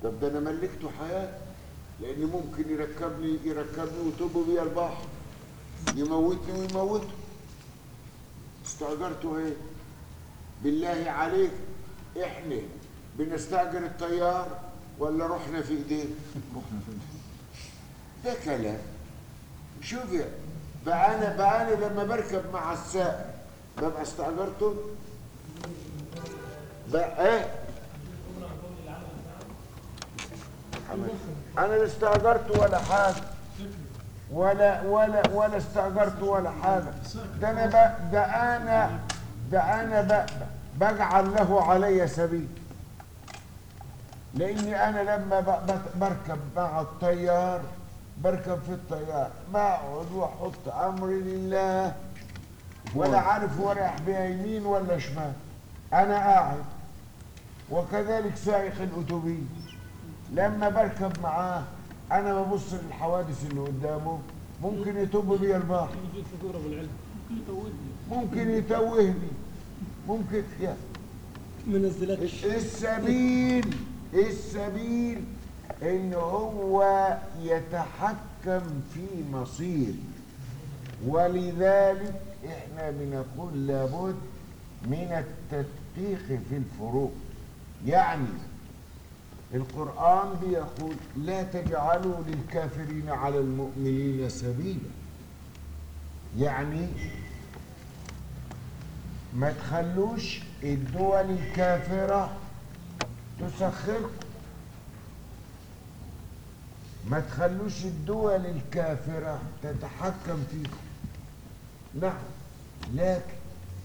طب ده انا ملكته حياتي لان ممكن يركبني يركبني ويطب بيا البحر يموتني ويموته استاجرته ايه بالله عليك احنا بنستاجر الطيار ولا رحنا في ايديه ده كلام شوف يا بقى انا بقى انا لما بركب مع السائق ببقى استاجرته بقى ايه حمد. انا لا استاجرته ولا حاجه ولا ولا ولا استاجرته ولا حاجه ده انا ب- ده انا ده انا ب- بجعل له علي سبيل لاني انا لما ب- ب- بركب مع الطيار بركب في الطيار بقعد واحط امري لله ولا عارف هو رايح بيها يمين ولا شمال انا قاعد وكذلك سائق الاتوبيس لما بركب معاه انا ببص للحوادث اللي قدامه ممكن يتوب بيا البحر يجيك شكور ابو العلم ممكن يطولني ممكن يتوهني ممكن يا منزلكش السبيل السبيل ان هو يتحكم في مصيري ولذلك احنا بنقول لابد من التدقيق في الفروق يعني القرآن بيقول لا تجعلوا للكافرين على المؤمنين سبيلا يعني ما تخلوش الدول الكافرة تسخركم ما تخلوش الدول الكافرة تتحكم فيكم نعم لكن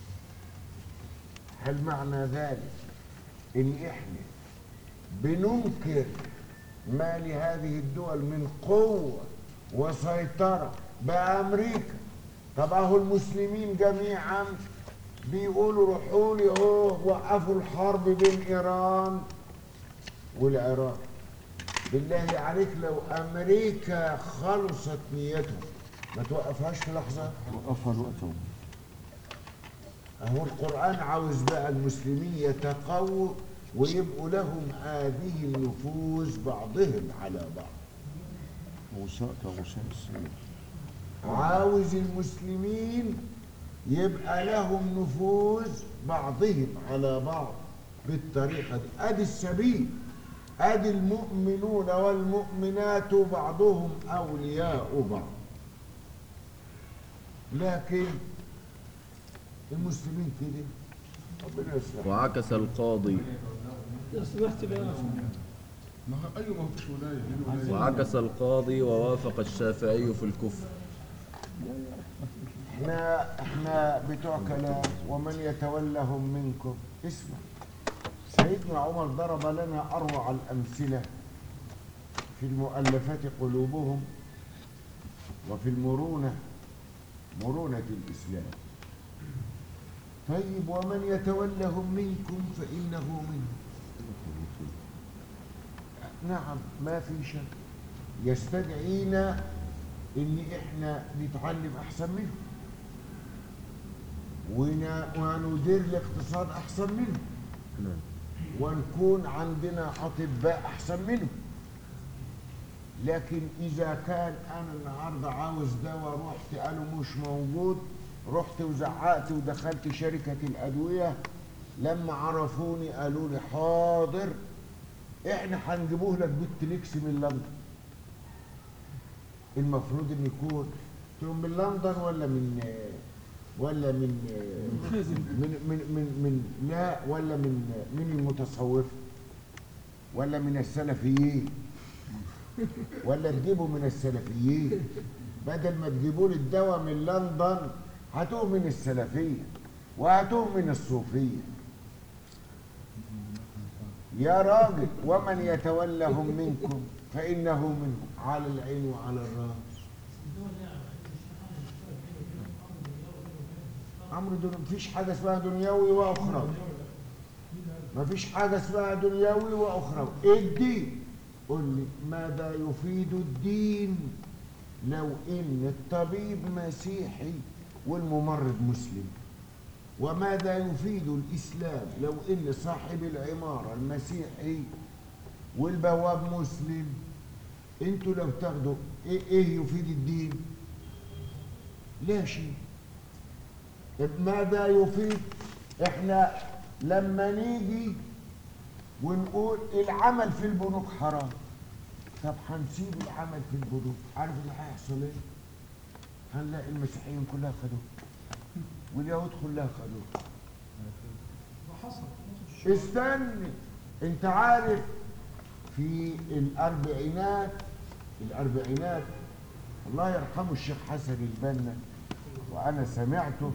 هل معنى ذلك ان احنا بننكر ما لهذه الدول من قوة وسيطرة بأمريكا طب اهو المسلمين جميعا بيقولوا روحوا لي اهو وقفوا الحرب بين ايران والعراق بالله عليك لو امريكا خلصت نيتهم ما توقفهاش في لحظه وقفها الوقت اهو القران عاوز بقى المسلمين يتقووا ويبقوا لهم هذه النفوذ بعضهم على بعض غشاء كغشاء السيل عاوز المسلمين يبقى لهم نفوذ بعضهم على بعض بالطريقة دي ادي السبيل ادي المؤمنون والمؤمنات بعضهم اولياء بعض لكن المسلمين كده ربنا يسلمك وعكس القاضي لو سمحت بقى ما هو ايوه ما فيش ولايه دي ولايه وعكس القاضي ووافق الشافعي في الكفر احنا احنا بتوع كلام ومن يتولهم منكم اسمع سيدنا عمر ضرب لنا اروع الامثله في المؤلفات قلوبهم وفي المرونه مرونه الاسلام طيب ومن يتولهم منكم فانه منهم نعم ما في شك يستدعينا ان احنا نتعلم احسن منهم ون- وندير الاقتصاد احسن منهم ونكون عندنا اطباء احسن منهم لكن اذا كان انا النهارده عاوز دواء رحت قالوا مش موجود رحت وزعقت ودخلت شركه الادويه لما عرفوني قالوا لي حاضر احنا هنجيبوه لك بالتليكس من لندن المفروض ان يكون قلت لهم من لندن ولا من ولا من من من من, من لا ولا من من المتصوفه ولا من السلفيين ولا تجيبوا من السلفيين بدل ما تجيبوا لي الدواء من لندن هاتوه من السلفيه وهاتوه من الصوفيه يا راجل ومن يتولهم منكم فإنه منهم على العين وعلى الرأس أمر دون مفيش حاجة اسمها دنيوي وأخروي مفيش حاجة اسمها دنيوي وأخروي الدين قل لي ماذا يفيد الدين لو إن الطبيب مسيحي والممرض مسلم وماذا يفيد الإسلام لو إن صاحب العمارة المسيحي والبواب مسلم انتوا لو تاخدوا ايه, إيه يفيد الدين لا شيء ماذا يفيد احنا لما نيجي ونقول العمل في البنوك حرام طب هنسيب العمل في البنوك عارف اللي هيحصل ايه هنلاقي المسيحيين كلها خدوه واليهود كلها خدوه استني انت عارف في الاربعينات الاربعينات الله يرحمه الشيخ حسن البنا وانا سمعته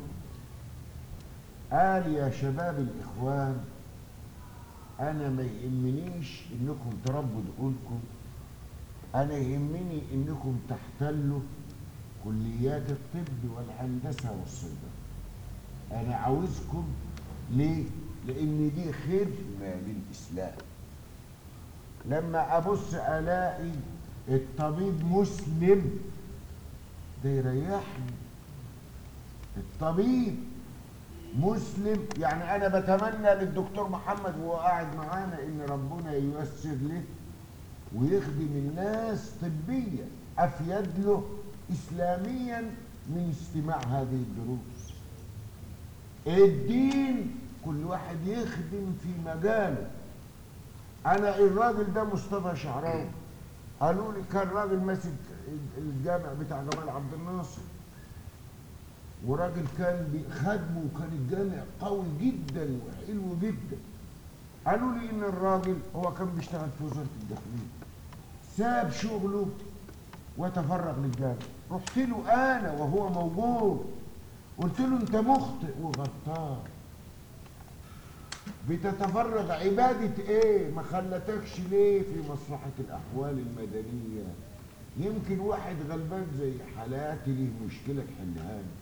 قال يا شباب الاخوان انا ما يهمنيش انكم تربوا دقولكم انا يهمني انكم تحتلوا كليات الطب والهندسه والصيدله انا عاوزكم ليه لان دي خدمه للاسلام لما ابص الاقي الطبيب مسلم ده يريحني الطبيب مسلم يعني انا بتمنى للدكتور محمد وهو قاعد معانا ان ربنا ييسر له ويخدم الناس طبيا افيد له اسلاميا من استماع هذه الدروس الدين كل واحد يخدم في مجاله انا الراجل ده مصطفى شعراوي قالوا لي كان راجل ماسك الجامع بتاع جمال عبد الناصر وراجل كان بيخدمه وكان الجامع قوي جدا وحلو جدا قالوا لي ان الراجل هو كان بيشتغل في وزاره الداخليه ساب شغله وتفرغ للجامع رحت له انا وهو موجود قلت له انت مخطئ وغلطان بتتفرغ عبادة ايه ما خلتكش ليه في مصلحة الاحوال المدنية يمكن واحد غلبان زي حالاتي ليه مشكلة تحلها لي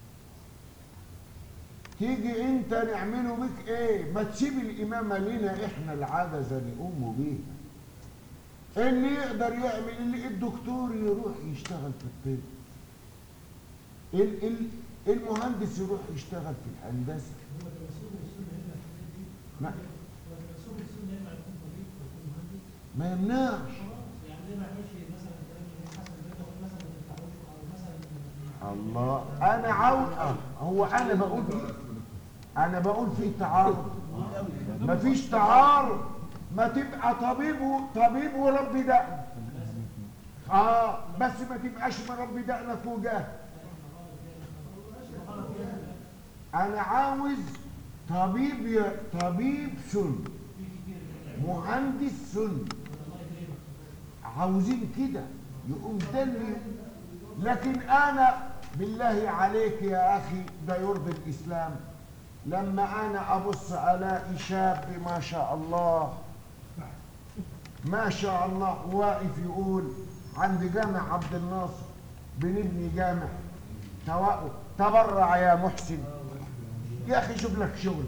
تيجي انت نعمله بك ايه ما تسيب الامامة لنا احنا العجزة نقوم بيها اللي يقدر يعمل اللي الدكتور يروح يشتغل في الطب ال- ال- المهندس يروح يشتغل في الهندسة ما, ما يمنعش الله انا عاوز آه، هو انا بقول انا بقول في تعارض مفيش تعارض ما تبقى طبيب و- طبيب ورب دقن اه بس ما تبقاش مربي دقنك وجاه انا عاوز طبيب ي- طبيب سن مهندس سن عاوزين كده يقوم ده اللي لكن انا بالله عليك يا اخي ده يرضي الاسلام لما انا ابص الاقي شاب ما شاء الله ما شاء الله واقف يقول عند جامع عبد الناصر بنبني جامع توا- تبرع يا محسن يا اخي شوف لك شغل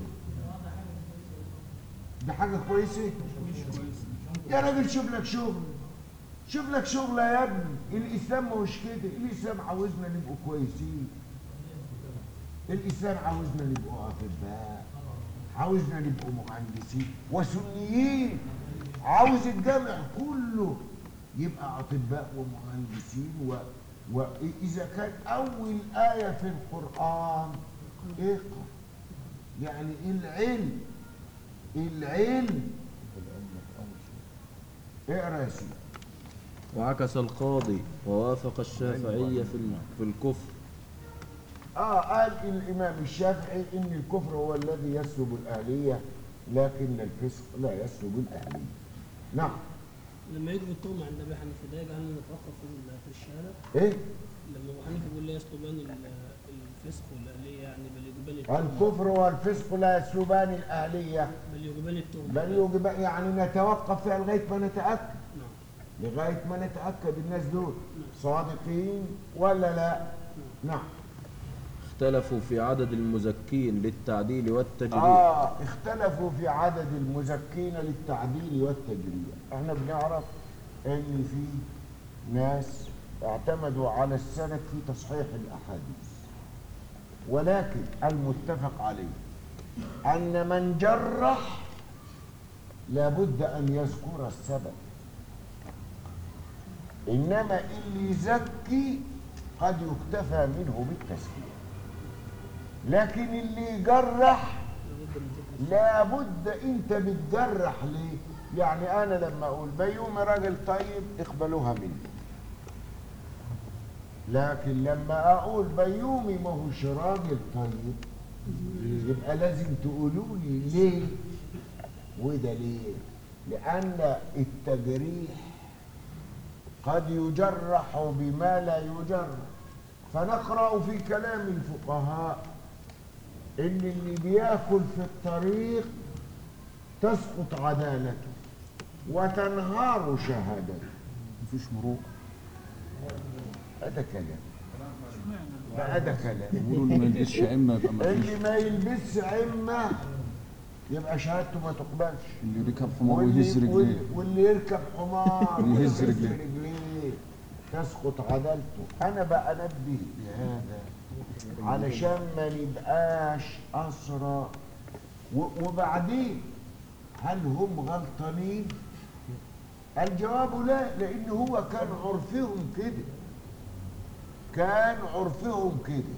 ده حاجه كويسه يا راجل شوف لك شغل شوف لك شغل يا ابني الاسلام مش كده الاسلام عاوزنا نبقوا كويسين الاسلام عاوزنا نبقوا اطباء عاوزنا نبقوا مهندسين وسنيين عاوز الجامع كله يبقى اطباء ومهندسين و... واذا كان اول ايه في القران اقرا يعني العلم العلم اقرا يا سيدي وعكس القاضي ووافق الشافعي في ال- في الكفر اه قال الامام الشافعي ان الكفر هو الذي يسلب الاهليه لكن الفسق لا يسلب الاهليه نعم لما يجب التهمة عند ابي حنيفه ده يجعلنا نتوقف في ال- في الشهاده ايه لما ابو حنيفه بيقول لا يسلبان ال- الفسق والاهليه يعني بل يجبان التهمه الكفر والفسق لا يسلبان الاهليه بل يجبان التهمه بل يجب يعني نتوقف فيها لغايه ما نتاكد نعم لغايه ما نتاكد الناس دول صادقين ولا لا نعم اختلفوا في عدد المزكين للتعديل والتجريح اه اختلفوا في عدد المزكين للتعديل والتجريع احنا بنعرف ان في ناس اعتمدوا على السند في تصحيح الاحاديث ولكن المتفق عليه ان من جرح لابد أن يذكر السبب إنما اللي يزكي قد يكتفى منه بالتزكية لكن اللي يجرح لابد من ذكر لابد انت بتجرح ليه يعني انا لما اقول بيومي راجل طيب اقبلوها مني لكن لما اقول بيومي ما هوش راجل طيب يبقى لازم تقولوا لي ليه وده ليه لان التجريح قد يجرح بما لا يجرح فنقرا في كلام الفقهاء ان اللي بياكل في الطريق تسقط عدالته وتنهار شهادته مفيش مروءة هذا كلام بقى ده كلام بيقولوا اللي ما يلبسش عمة يبقى مفيش اللي ما يلبسش عمه يبقى شهادته ما تقبلش اللي بيركب حمار ويهز واللي, رجليه واللي, واللي يركب حمار ويهز ويهز رجليه. رجليه تسقط عدالته انا بقى انبه بهذا علشان ما نبقاش اسرى و- وبعدين هل هم غلطانين الجواب لا لان هو كان عرفهم كده كان عرفهم كده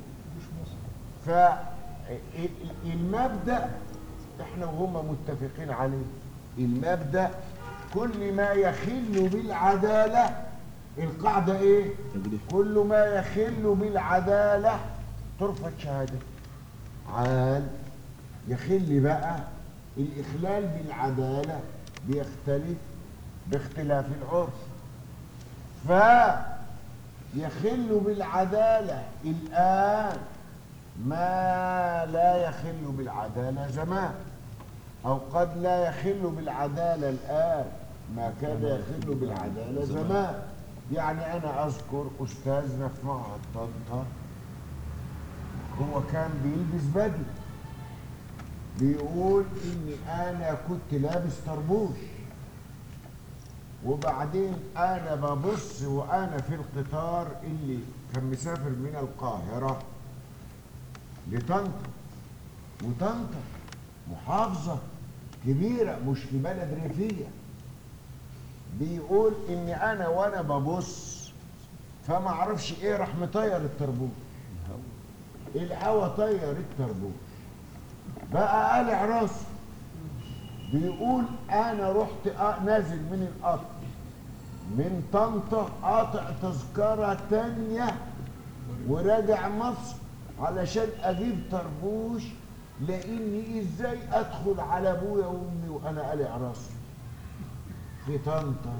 فالمبدأ احنا وهم متفقين عليه المبدأ كل ما يخل بالعدالة القاعدة ايه تجريح. كل ما يخل بالعدالة ترفض شهادته عال يخل بقى الإخلال بالعدالة بيختلف باختلاف العرف فيخل بالعدالة الآن ما لا يخل بالعدالة زمان أو قد لا يخل بالعدالة الآن ما كان يخل بالعدالة زمان يعني أنا أذكر أستاذنا في معهد طنطا هو كان بيلبس بدلة بيقول إني أنا كنت لابس طربوش وبعدين أنا ببص وأنا في القطار اللي كان مسافر من القاهرة لطنطا وطنطا محافظة كبيرة مش في بلد ريفية بيقول إني أنا وأنا ببص فما أعرفش إيه راح مطير الطربوش الهوا طير الطربوش بقى قالع راسه بيقول انا رحت آ- نازل من القطر من طنطا قاطع تذكرة تانية وراجع مصر علشان اجيب طربوش لاني ازاي ادخل على ابويا وامي وانا قالع راسي في طنطا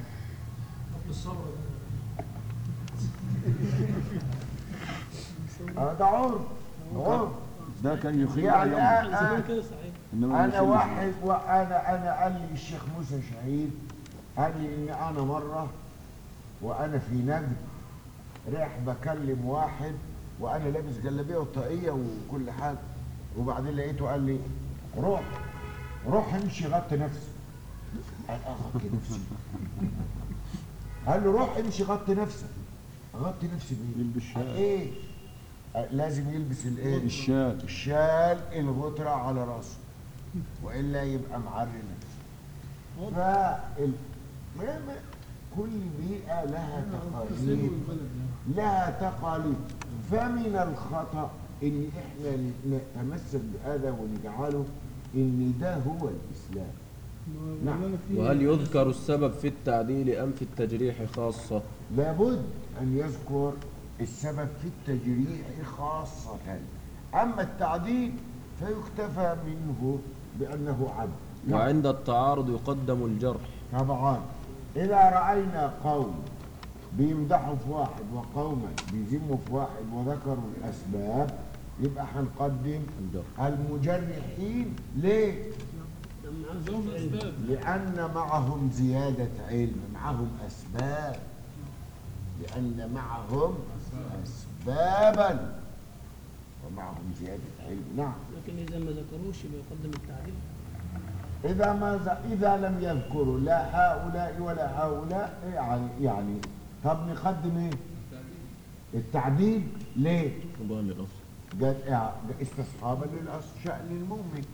اه ده عرف عرف ده كان يخيل يعني أيام. آه زمان آه كده صحيح إنما ما انا يخيلش. واحد وانا انا قال لي الشيخ موسى شهيد قال لي ان انا مره وانا في نجد رايح بكلم واحد وانا لابس جلابيه وطاقيه وكل حاجه وبعدين لقيته قال لي روح روح امشي غطي نفسك قال اه غطي نفسي قال له روح امشي غطي نفسك اغطي نفسي بايه؟ يلبس شال. قال ايه؟ قال لازم يلبس الايه؟ الشال الشال الغترة على راسه والا يبقى معري نفسه فال ما- ما- كل بيئة لها تقاليد لها تقاليد فمن الخطأ ان احنا نتمسك بهذا ونجعله ان ده هو الاسلام نعم وهل يذكر السبب في التعديل أم في التجريح خاصة لابد أن يذكر السبب في التجريح خاصة أما التعديل فيكتفى منه بأنه عبد نعم. وعند التعارض يقدم الجرح طبعا إذا رأينا قوم بيمدحوا في واحد وقوما بيذموا في واحد وذكروا الأسباب يبقى هنقدم الجرح المجرحين ليه؟ لما عندهم اسباب لأن معهم زيادة علم معهم أسباب لأن معهم أسبابا ومعهم زيادة علم نعم لكن اذا ما ذكروش يبقى يقدم التعديل إذا ما ز... إذا لم يذكروا لا هؤلاء ولا هؤلاء يعني يعني طب نقدم إيه؟ التعديل ليه؟ طبعا للأصل قال إيه؟ استصحابا للأصل شأن المؤمن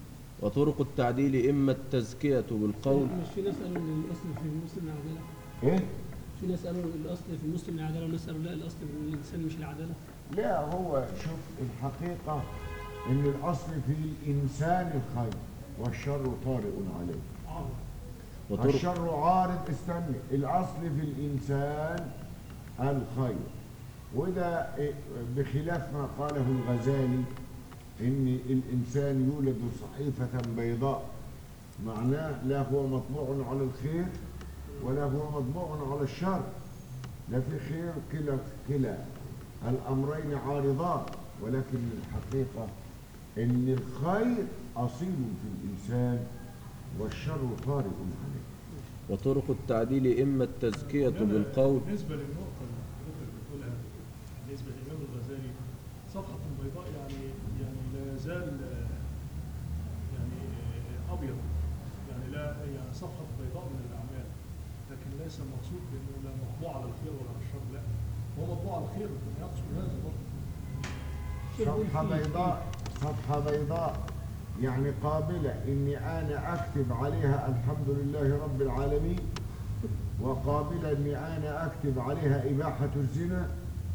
وطرق التعديل إما التزكية بالقول مش في ناس قالوا ان الاصل في المسلم العداله ايه في ناس قالوا الاصل في المسلم العداله وناس قالوا لا الاصل في الانسان مش العداله لا هو شوف الحقيقة ان الاصل في الانسان الخير والشر طارئ عليه وطرق الشر عارض استنى الاصل في الانسان الخير وده إيه، بخلاف ما قاله الغزالي ان الانسان يولد صحيفه بيضاء معناه لا هو مطبوع على الخير ولا هو مطبوع على الشر لا في خير كلا كلا الامرين عارضان ولكن الحقيقه ان الخير اصيل في الانسان والشر طارئ عليه وطرق التعديل إما التزكية بالقول بالنسبة للنقطة اللي حضرتك بتقولها بالنسبة للإمام الغزالي صفحة بيضاء يعني يعني لا يزال آه، يعني آه، أبيض يعني لا يعني صفحة بيضاء من الأعمال لكن ليس المقصود بأنه لا مطبوع على الخير ولا على الشر لا هو مطبوع على الخير لكن يقصد هذا برضه صفحة بيضاء صفحة بيضاء يعني قابلة إني أنا أكتب عليها الحمد لله رب العالمين وقابلة إني أنا أكتب عليها إباحة الزنا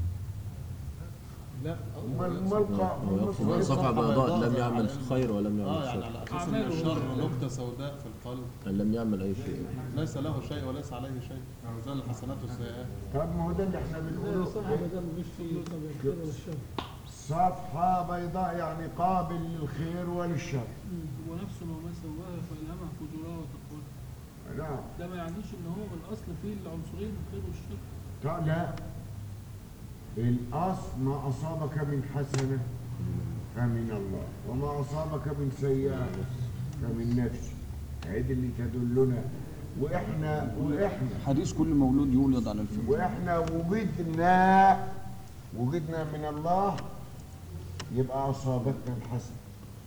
لا ما ما القا- ما ويقصد الصفحة صفحة بيضاء لم بيضاء يعمل يعني- خير ولم اه يعمل يعني شر على اساس ان الشر نكته سوداء في القلب أن لم يعمل أي شيء ليس له شيء وليس عليه شيء ميزان الحسنات والسيئات طب ما هو ده اللي احنا بنقوله صح بدل مفيش فيه طب الخير ولا الشر صفحة بيضاء يعني قابل للخير وللشر ونفس وما سواها فألهمها فجورها وتقواها نعم ده ما يعنيش ان هو من الاصل فيه العنصرين الخير والشر طب لا الأصل ما أصابك من حسنة فمن الله وما أصابك من سيئة فمن نفسك هذه اللي تدلنا وإحنا وإحنا حديث كل مولود يولد على الفطرة وإحنا وجدنا وجدنا من الله يبقى أصابتنا الحسنة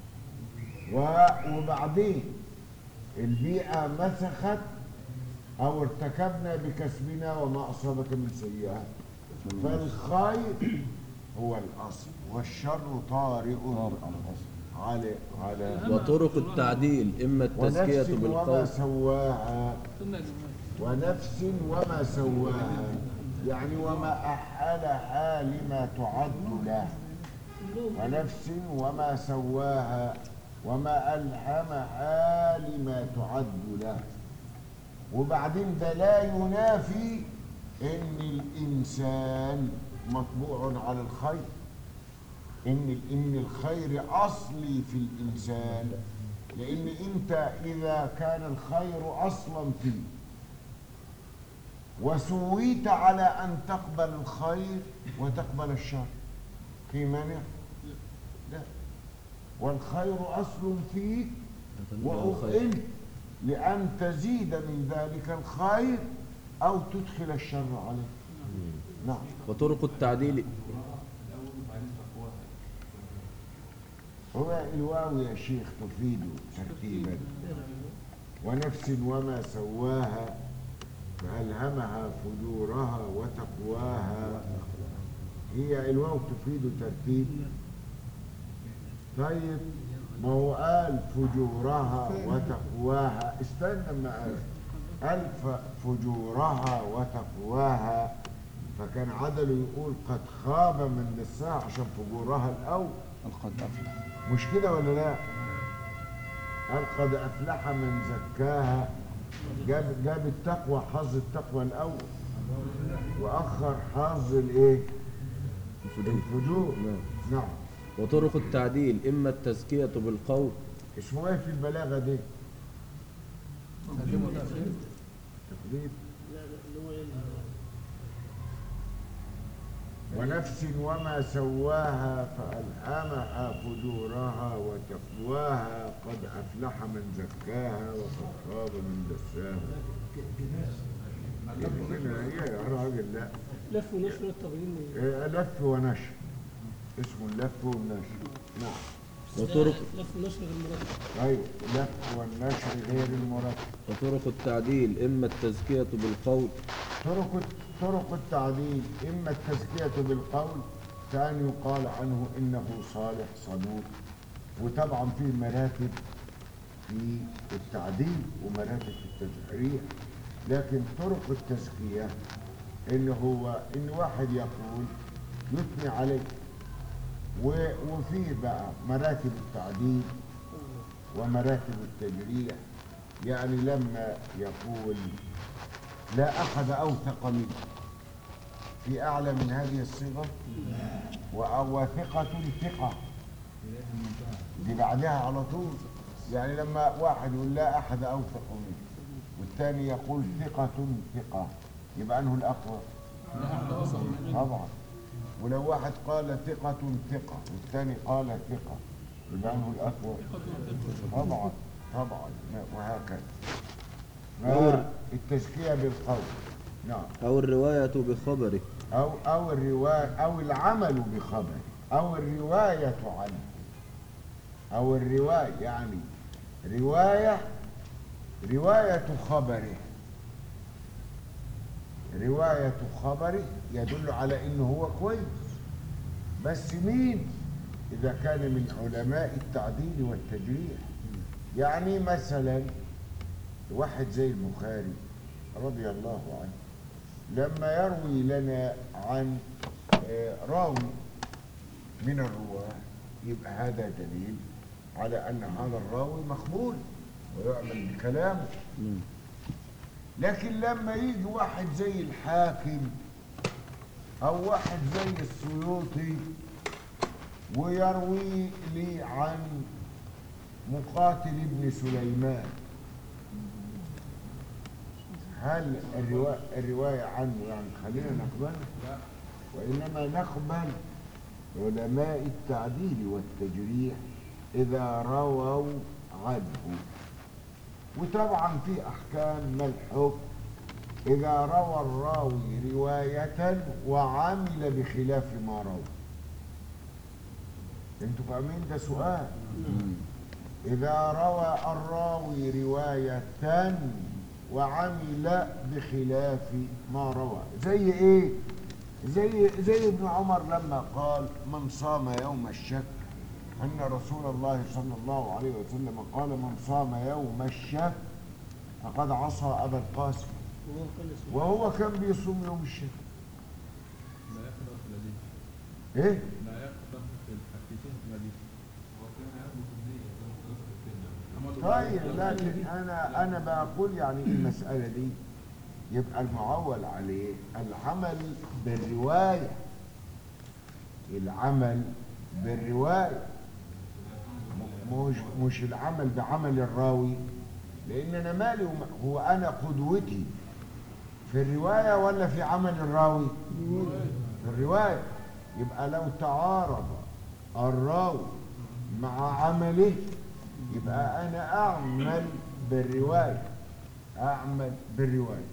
و- وبعدين البيئة مسخت أو ارتكبنا بكسبنا وما أصابك من سيئات فالخير هو الأصل والشر طارئ على على وطرق التعديل إما التزكية ونفس وما بالقول سواها ثم يا جماعة ونفس وما سواها يعني وما أحالها لما تعد له ونفس وما سواها وما ألهمها لما تعد له وبعدين ده لا ينافي ان الانسان مطبوع على الخير ان ان الخير اصلي في الانسان لان انت اذا كان الخير اصلا فيه وسويت على ان تقبل الخير وتقبل الشر في مانع لا والخير اصل فيك وأؤمن لأن تزيد من ذلك الخير أو تدخل الشر عليه نعم وطرق التعديل هو الواو يا شيخ تفيد ترتيبا ونفس وما سواها فألهمها فجورها وتقواها هي الواو تفيد ترتيب طيب ما هو قال فجورها وتقواها استنى ما قال قال ف- فجورها وتقواها فكان عدله يقول قد خاب من دساها عشان فجورها الأول قد أفلح مش كده ولا لا قال قد أفلح من زكاها جاب جاب التقوى حظ التقوى الأول وأخر حظ الإيه؟ الفجور نعم وطرق التعديل إما التزكية بالقول اسمه ايه في البلاغه دي؟ تقريب لا لا اللي هو ايه ونفس وما سواها فألهمها فجورها وتقواها قد أفلح من زكاها وقد خاب من دساها هنا هي يا راجل لا لف ونشر التغيير إيه، لف ونشر اسمه اللف والنشر نعم وطرق لف ونشر المرتب ايوه اللف والنشر غير المرتب وطرق التعديل إما التزكية بالقول طرق طرق التعديل إما التزكية بالقول كان يقال عنه إنه صالح صدوق وطبعا في مراتب في التعديل ومراتب في التشريع لكن طرق التزكية إن هو إن واحد يقول يثني عليه و- وفيه بقى مراتب التعديل ومراتب التجريح يعني لما يقول لا أحد أوثق منه في أعلى من هذه الصيغة وثقة ثقة دي بعدها على طول يعني لما واحد يقول لا أحد أوثق منه والثاني يقول ثقة ثقة يبقى أنه الأقوى طبعا ولو واحد قال ثقة ثقة والثاني قال ثقة يبقى أنه الأقوى طبعا طبعا وهكذا التزكية بالقول نعم أو الرواية بخبره أو أو الرواية أو العمل بخبره أو الرواية عنه أو الرواية يعني رواية رواية خبره رواية خبره يدل على إنه هو كويس بس مين إذا كان من علماء التعديل والتجريح يعني مثلا واحد زي البخاري رضي الله عنه لما يروي لنا عن آه، راوي من الرواة يبقى هذا دليل على أن هذا الراوي مقبول ويعمل بكلامه لكن لما يجي واحد زي الحاكم أو واحد زي السيوطي ويروي لي عن مقاتل ابن سليمان هل الرواية, الرواية عنه يعني خلينا نقبله وإنما نقبل علماء التعديل والتجريح إذا رووا عنه وطبعا في أحكام ما الحكم إذا روى الراوي رواية وعمل بخلاف ما روى انتوا فاهمين ده سؤال إذا روى الراوي رواية وعمل بخلاف ما روى زي إيه؟ زي زي ابن عمر لما قال من صام يوم الشك أن رسول الله صلى الله عليه وسلم قال من صام يوم الشك فقد عصى أبا القاسم وهو كان اسمه وهو كان بيصوم يوم الشك لا يقدر في الذي إيه؟ لا يقدر في الحقيقة في الذي طيب لكن انا انا بقول يعني المساله دي يبقى المعول عليه العمل بالروايه العمل بالروايه م- مش مش العمل بعمل الراوي لان انا مالي وم- هو انا قدوتي في الروايه ولا في عمل الراوي في الروايه يبقى لو تعارض الراوي مع عمله يبقى انا اعمل بالروايه اعمل بالروايه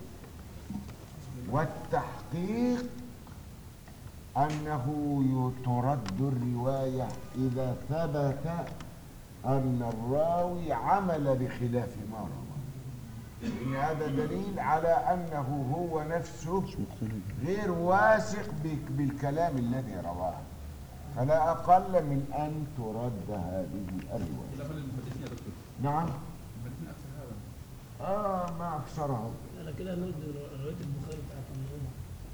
والتحقيق انه ي- ترد الروايه اذا ثبت ان الراوي عمل بخلاف ما روى لان هذا دليل على انه هو نفسه غير واثق بك- بالكلام الذي رواه فلا اقل من ان ترد هذه الروايه خلاف المحدثين يا دكتور نعم المحدثين أكثر هذا اه ما اكثرهم على كده نرد رواية البخاري بتاعت ابن عمر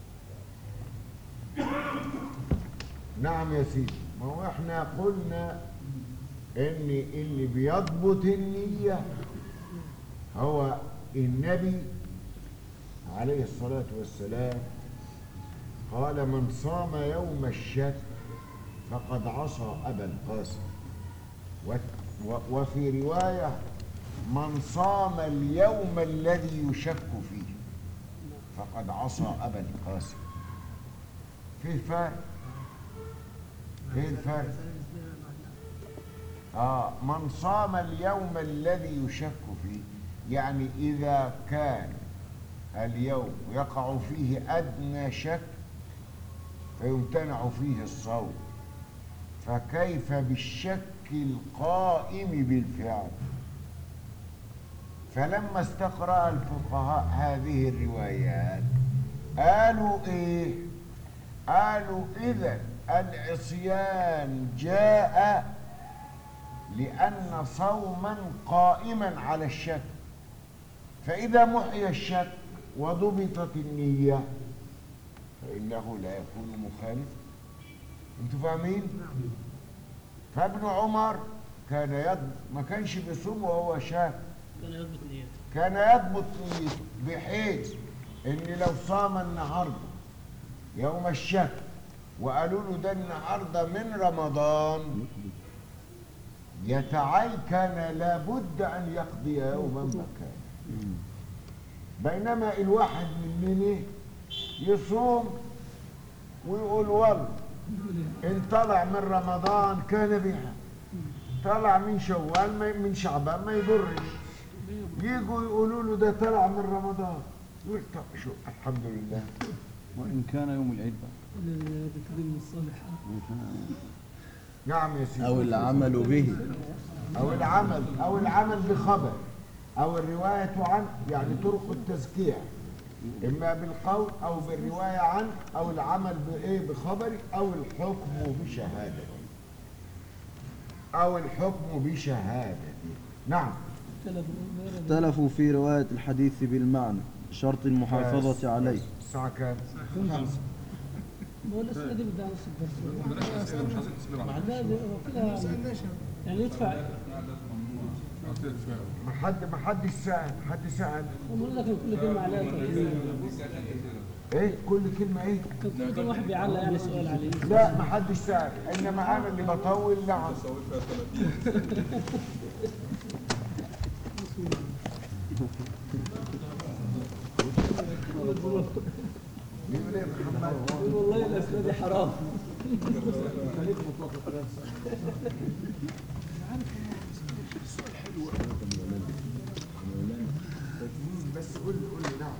نعم يا سيدي ما هو احنا قلنا ان اللي بيضبط النية هو النبي عليه الصلاة والسلام قال من صام يوم الشك فقد عصى أبا القاسم و- و- وفي رواية من صام اليوم الذي يشك فيه فقد عصى أبا القاسم فيه فرق ايه الفرق اه من صام اليوم الذي يشك فيه يعني اذا كان اليوم يقع فيه ادنى شك فيمتنع فيه الصوم فكيف بالشك القائم بالفعل فلما استقرأ الفقهاء هذه الروايات قالوا ايه قالوا اذا العصيان جاء لأن صوما قائما على الشك فإذا محي الشك وضبطت النية فإنه لا يكون مخالف انتوا فاهمين؟ فابن عمر كان يض... ما كانش بيصوم وهو شاك كان يضبط نيته كان يضبط نيته بحيث ان لو صام النهارده يوم الشك وقالوا له ده النهارده من رمضان يتعي كان لابد ان يقضي يوما مكان بينما الواحد مننا يصوم ويقول والله ان طلع من رمضان كان بها طلع من شوال ما من شعبان ما يضرش يجوا يقولوا له ده طلع من رمضان يقول طب شو الحمد لله وإن كان يوم العيد بقى الذي يتكلم الصالحات نعم يا سيدي أو العمل به أو العمل أو العمل بخبر أو الرواية عن يعني طرق التزكية إما بالقول أو بالرواية عن أو العمل بإيه بخبر أو الحكم بشهادة أو الحكم بشهادة نعم اختلفوا في رواية الحديث بالمعنى شرط المحافظة عليه الساعة كام؟ خمسة ما هو الأسئلة دي بدها نص الدرس عندنا أسئلة مش عايزين أسئلة بعد ذلك كلها يعني يدفع عندنا تفاهم ما حد ما حد سأل حد سأل بقول لك كل كلمة عليها تقدير إيه كل كلمة إيه؟ كان كل كل واحد بيعلق يعني سؤال عليه لا ما حدش سأل إنما أنا اللي بطول نعم بيقول إيه محمد؟ يقول والله الأسئلة دي حرام بس قول لي قول لي نعم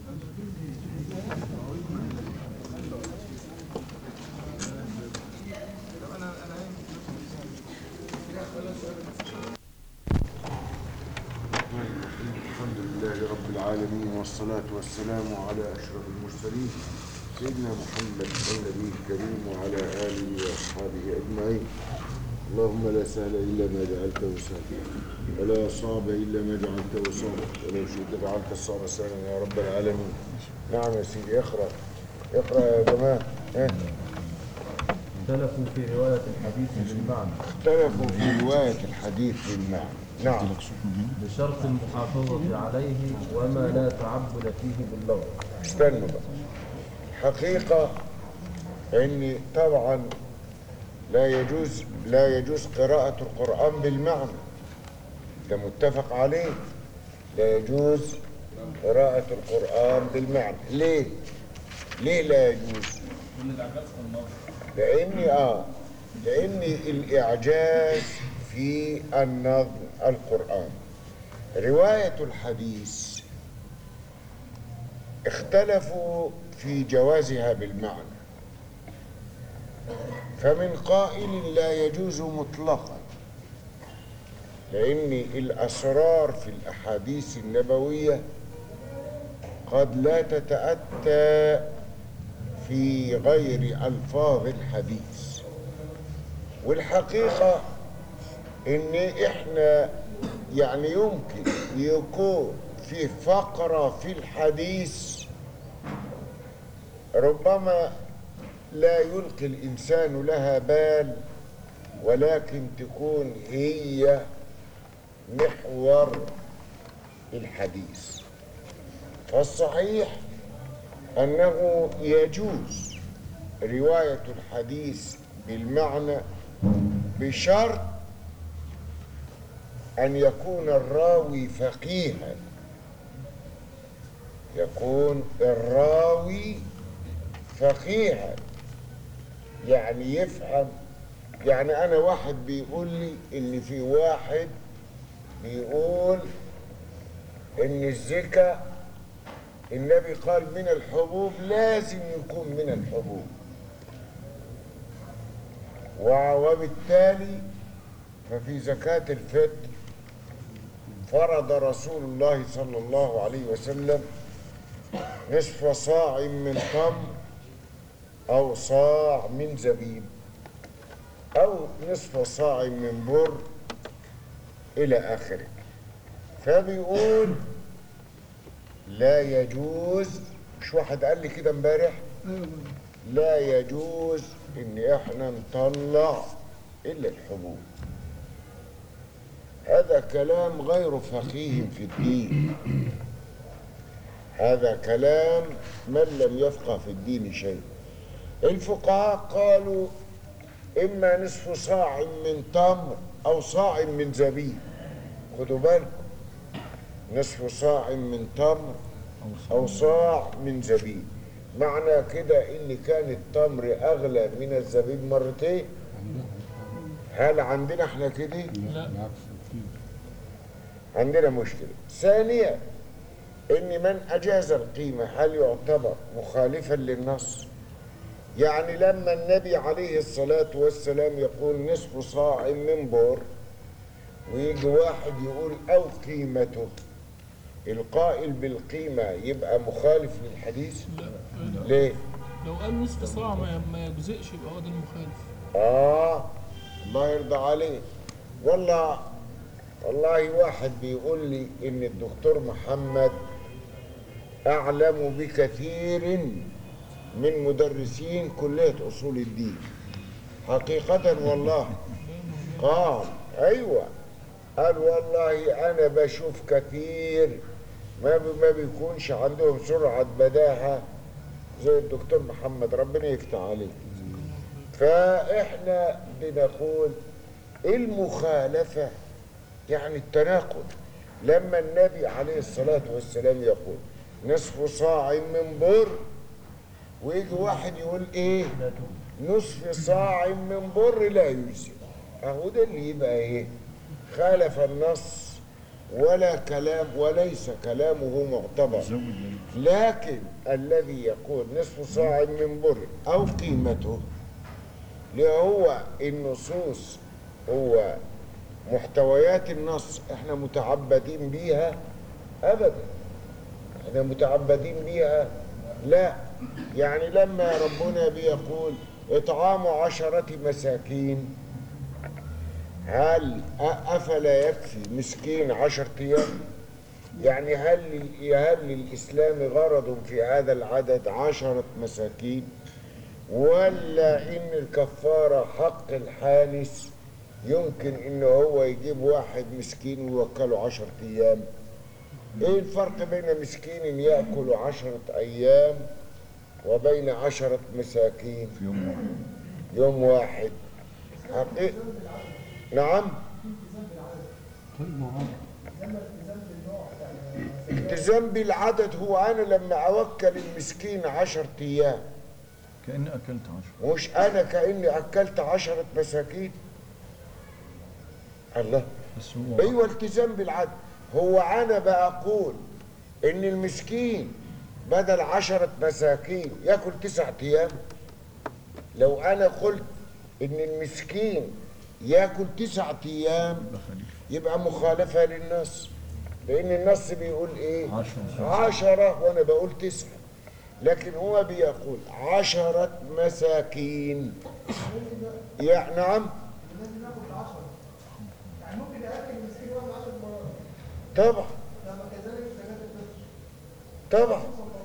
الحمد لله رب العالمين والصلاة والسلام على أشرف المرسلين سيدنا محمد النبي الكريم وعلى آله وأصحابه أجمعين اللهم لا سهل إلا ما جعلته سهلا ولا صعب إلا ما جعلته صعبا ولو شئت جعلت الصعب سهلا يا رب العالمين نعم يا سيدي اقرأ اقرأ يا جماعة ها؟ اختلفوا في رواية الحديث بالمعنى اختلفوا في رواية الحديث بالمعنى نعم بشرط المحافظة عليه وما لا تعبد فيه باللفظ استنوا بقى حقيقة ان طبعا لا يجوز لا يجوز قراءة القرآن بالمعنى ده متفق عليه لا يجوز قراءة القرآن بالمعنى ليه؟ ليه لا يجوز؟ لأن اه لأن الإعجاز في النظم القرآن رواية الحديث اختلفوا في جوازها بالمعنى فمن قائل لا يجوز مطلقا لأن الأسرار في الأحاديث النبوية قد لا تتأتى في غير ألفاظ الحديث والحقيقة إن إحنا يعني يمكن يكون في فقرة في الحديث ربما لا يلقي الإنسان لها بال ولكن تكون هي محور الحديث فالصحيح أنه يجوز رواية الحديث بالمعنى بشرط أن يكون الراوي فقيها يكون الراوي فقيها يعني يفهم يعني أنا واحد بيقول لي إن في واحد بيقول إن الزكاة النبي قال من الحبوب لازم يكون من الحبوب وع- وبالتالي ففي زكاة الفطر فرض رسول الله صلى الله عليه وسلم نصف صاع من تمر أو صاع من زبيب أو نصف صاع من بر إلى آخره فبيقول لا يجوز مش واحد قال لي كده امبارح لا يجوز ان احنا نطلع الا الحبوب هذا كلام غير فقيه في الدين هذا كلام من لم يفقه في الدين شيء الفقهاء قالوا اما نصف صاع من تمر او صاع من زبيب خدوا بالكم نصف صاع من تمر او صاع من زبيب معنى كده ان كان التمر اغلى من الزبيب مرتين هل عندنا احنا كده بالعكس كتير عندنا مشكلة ثانيا ان من اجاز القيمة هل يعتبر مخالفا للنص يعني لما النبي عليه الصلاة والسلام يقول نصف صاع من بر ويجي واحد يقول او قيمته القائل بالقيمة يبقى مخالف للحديث لا ليه لو قال نصف صاع ما, ما يجزئش يبقى هو ده المخالف آه الله يرضى عليك والله والله واحد بيقول لي إن الدكتور محمد أعلم بكثير من مدرسين كلية أصول الدين حقيقة والله قال أيوة قال والله أنا بشوف كثير ما بي- ما بيكونش عندهم سرعة بداهة زي الدكتور محمد ربنا يفتح عليه فاحنا بنقول المخالفة يعني التناقض لما النبي عليه الصلاة والسلام يقول نصف صاع من بر ويجي واحد يقول ايه نصف صاع من بر لا يجزي اهو ده اللي يبقى ايه خالف النص ولا كلام وليس كلامه معتبر لكن الذي يقول نصف صاع من بر او قيمته اللي هو النصوص هو محتويات النص احنا متعبدين بيها ابدا احنا متعبدين بيها لا يعني لما ربنا بيقول اطعام عشرة مساكين هل أ- افلا يكفي مسكين عشرة ايام يعني هل هل للاسلام غرض في هذا العدد عشرة مساكين ولا ان الكفاره حق الحانس يمكن ان هو يجيب واحد مسكين ويوكله عشرة ايام ايه الفرق بين مسكين ياكل عشرة ايام وبين عشرة مساكين في يوم واحد يوم واحد حقيقة نعم طيب ما هو التزام بالعدد هو انا لما اوكل المسكين عشرة ايام كأني أكلت عشرة مش انا كاني اكلت عشرة مساكين الله بس هو ايوه التزام بالعدل هو انا بقول ان المسكين بدل عشرة مساكين ياكل تسعة ايام لو انا قلت ان المسكين ياكل تسعة ايام يبقى خليفة يبقى مخالفة للنص لان النص بيقول ايه عشرة. عشرة وانا بقول تسعة لكن هو بيقول عشرة مساكين يا نعم طبعا طبعا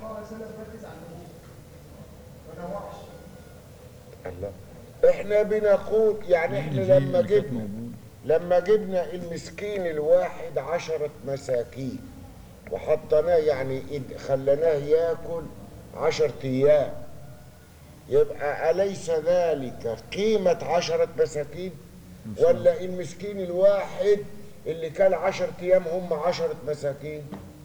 الله احنا بنقول يعني احنا الجيل لما اللي كانت جبنا موجود لما جبنا المسكين الواحد عشرة مساكين وحطيناه يعني إد- خليناه ياكل عشرة ايام يبقى أليس ذلك قيمة عشرة مساكين ولا المسكين الواحد اللي كان عشرة ايام هم عشرة مساكين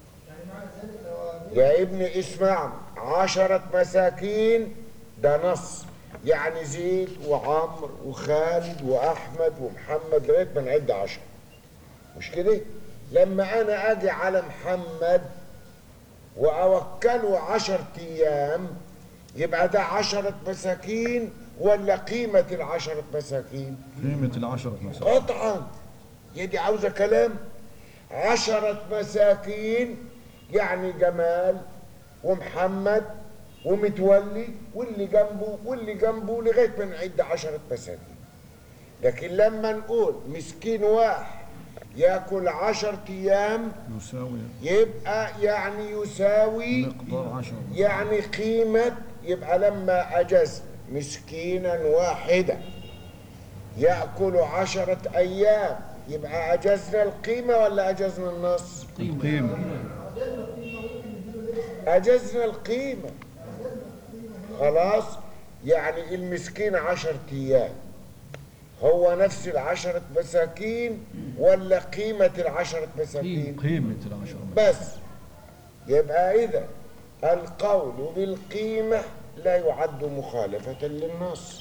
يا ابني اسمع عشرة مساكين ده نص يعني زيد وعمر وخالد وأحمد ومحمد لغاية ما نعد عشرة مش كده؟ لما أنا أجي على محمد وأوكله عشرة أيام يبقى ده عشرة مساكين ولا قيمة العشرة مساكين؟ قيمة العشرة مثلا قطعا هي دي عاوزة كلام عشرة مساكين يعني جمال ومحمد ومتولي واللي جنبه واللي جنبه لغاية ما نعد عشرة مساكين لكن لما نقول مسكين واحد ياكل عشر ايام يساوي يبقى يعني يساوي مقدار عشرة يعني قيمة يبقى لما أجز مسكينا واحدا يأكل عشرة أيام يبقى أجزنا القيمة ولا أجزنا النص؟ قيمة أجزنا القيمة خلاص يعني المسكين عشرة أيام هو نفس العشرة مساكين ولا قيمة العشرة مساكين؟ قيمة العشرة بس يبقى إذا القول بالقيمة لا يعد مخالفة للنص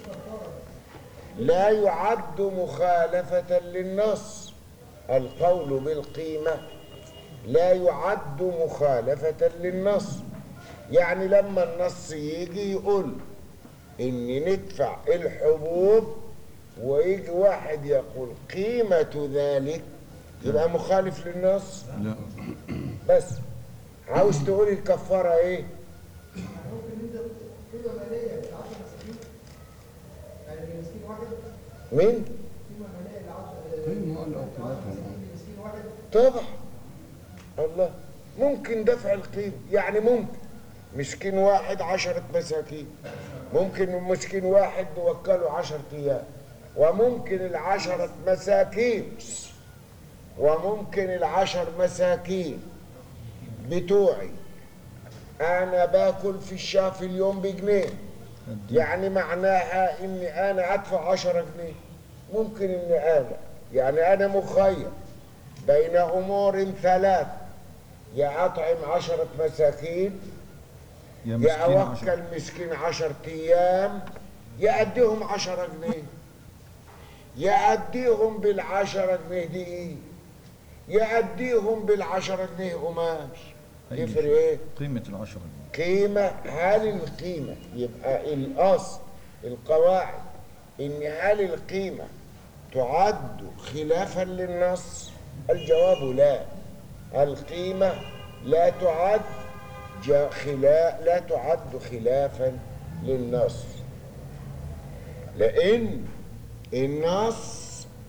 لا يعد مخالفة للنص القول بالقيمة لا يعد مخالفة للنص يعني لما النص يجي يقول إن ندفع الحبوب ويجي واحد يقول قيمة ذلك يبقى مخالف للنص لا بس عاوز تقول الكفارة ايه مين طبعا الله ممكن دفع القيمة يعني ممكن مسكين واحد عشرة مساكين ممكن مسكين واحد نوكله عشرة ايام وممكن العشرة مساكين وممكن العشر مساكين بتوعي انا باكل في الشهر في اليوم بجنيه يعني معناها اني انا ادفع عشرة جنيه ممكن اني انا يعني انا مخير بين امور ثلاث يا اطعم عشرة مساكين يا يا مسكين عشرة اوكل مسكين عشرة ايام يا اديهم عشرة جنيه يا اديهم بالعشرة جنيه دي ايه يا اديهم بالعشرة جنيه قماش أي يفرق شيء. ايه قيمة العشرة قيمة هل القيمة يبقى الأصل القواعد إن هل القيمة تعد خلافا للنص الجواب لا القيمة لا تعد جا- خلا لا تعد خلافا للنص لأن النص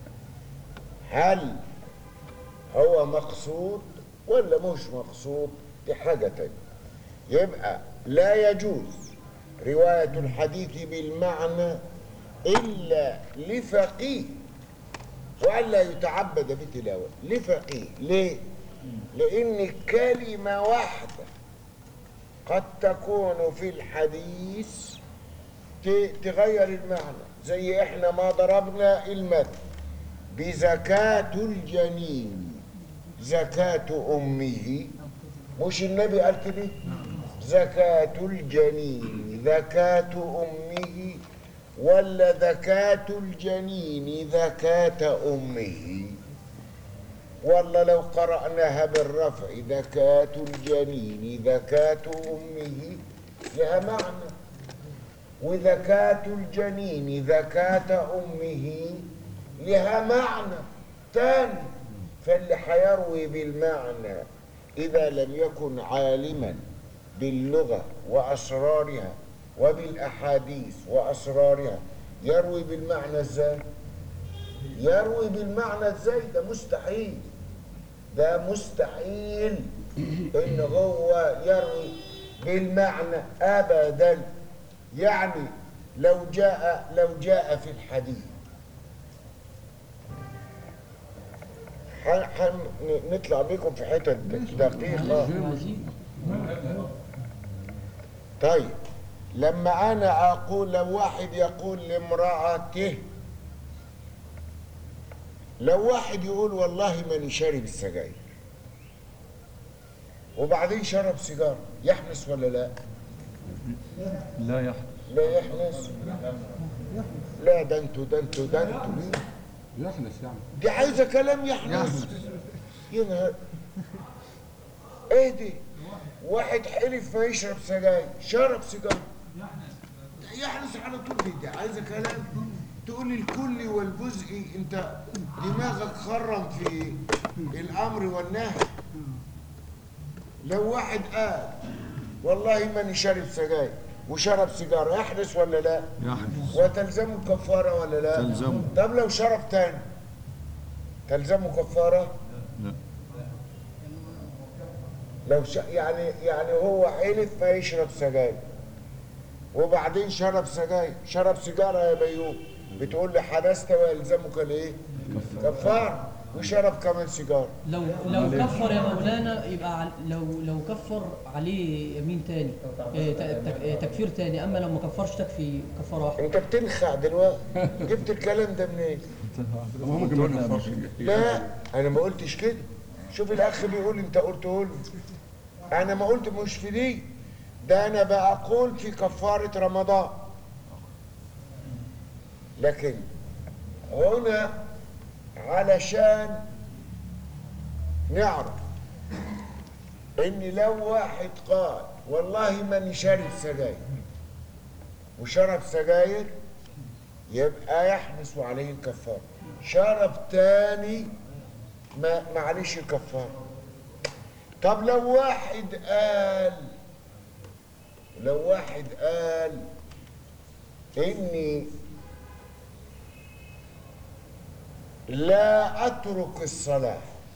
هل هو مقصود ولا مش مقصود دي حاجة تانية يبقى لا يجوز رواية الحديث بالمعنى إلا لفقيه وألا يتعبد بتلاوة لفقيه ليه؟ لأن كلمة واحدة قد تكون في الحديث ت- تغير المعنى زي احنا ما ضربنا المثل بزكاة الجنين زكاة أمه مش النبي قال كده زكاة الجنين زكاة أمه ولا زكاة الجنين زكاة أمه والله لو قرأناها بالرفع زكاة الجنين زكاة أمه لها معنى وزكاة الجنين زكاة أمه لها معنى تاني فاللي حيروي بالمعنى إذا لم يكن عالما باللغة وأسرارها وبالأحاديث وأسرارها يروي بالمعنى ازاي؟ يروي بالمعنى ازاي؟ ده مستحيل ده مستحيل ان هو يروي بالمعنى ابدا يعني لو جاء لو جاء في الحديث ح- ح- نطلع بيكم في حتت دقيقة طيب لما أنا أقول لو واحد يقول لامرأته لو واحد يقول والله ماني شارب السجاير وبعدين شرب سيجارة يحنس ولا لا؟ لا يحدث لا يحنس لا ده انتوا ده انتوا ده انتوا يحنس يعني دي عايزة كلام يحنس يا نهار ايه دي واحد حلف ما يشرب سجاير شرب سيجاره يحنس على طول دي, دي عايزة كلام تقول الكلي والجزئي انت دماغك خرم في الامر والنهي لو واحد قال والله ماني شارب سجاير وشرب سيجاره يحنس ولا لا؟ يحدث وتلزمه كفاره ولا لا؟ تلزمه. طب لو شرب تاني تلزمه كفارة لا لو ش... يعني يعني هو حلف ما يشرب سجاير وبعدين شرب سجاير شرب سيجارة يا بيوم بتقول لي حدثت ويلزمك الايه كفارة وشرب كمان سيجارة لو لو كفر يا مولانا يبقى عل- لو لو كفر عليه يمين تاني إيه، ت- تك- إيه، تكفير تاني اما لو ما كفرش تكفي كفاره واحده انت بتنخع دلوقتي جبت الكلام ده منين هو ممكن ما يكفرش لا انا ما قلتش كده شوف الاخ بيقول انت قلت قول انا ما قلت مش في دي ده انا بقول في كفارة رمضان لكن هنا علشان نعرف ان لو واحد قال والله ماني شارب سجاير وشرب سجاير يبقى يحبس عليه الكفارة شرب تاني ما معلش الكفارة طب لو واحد قال لو واحد قال اني لا اترك الصلاة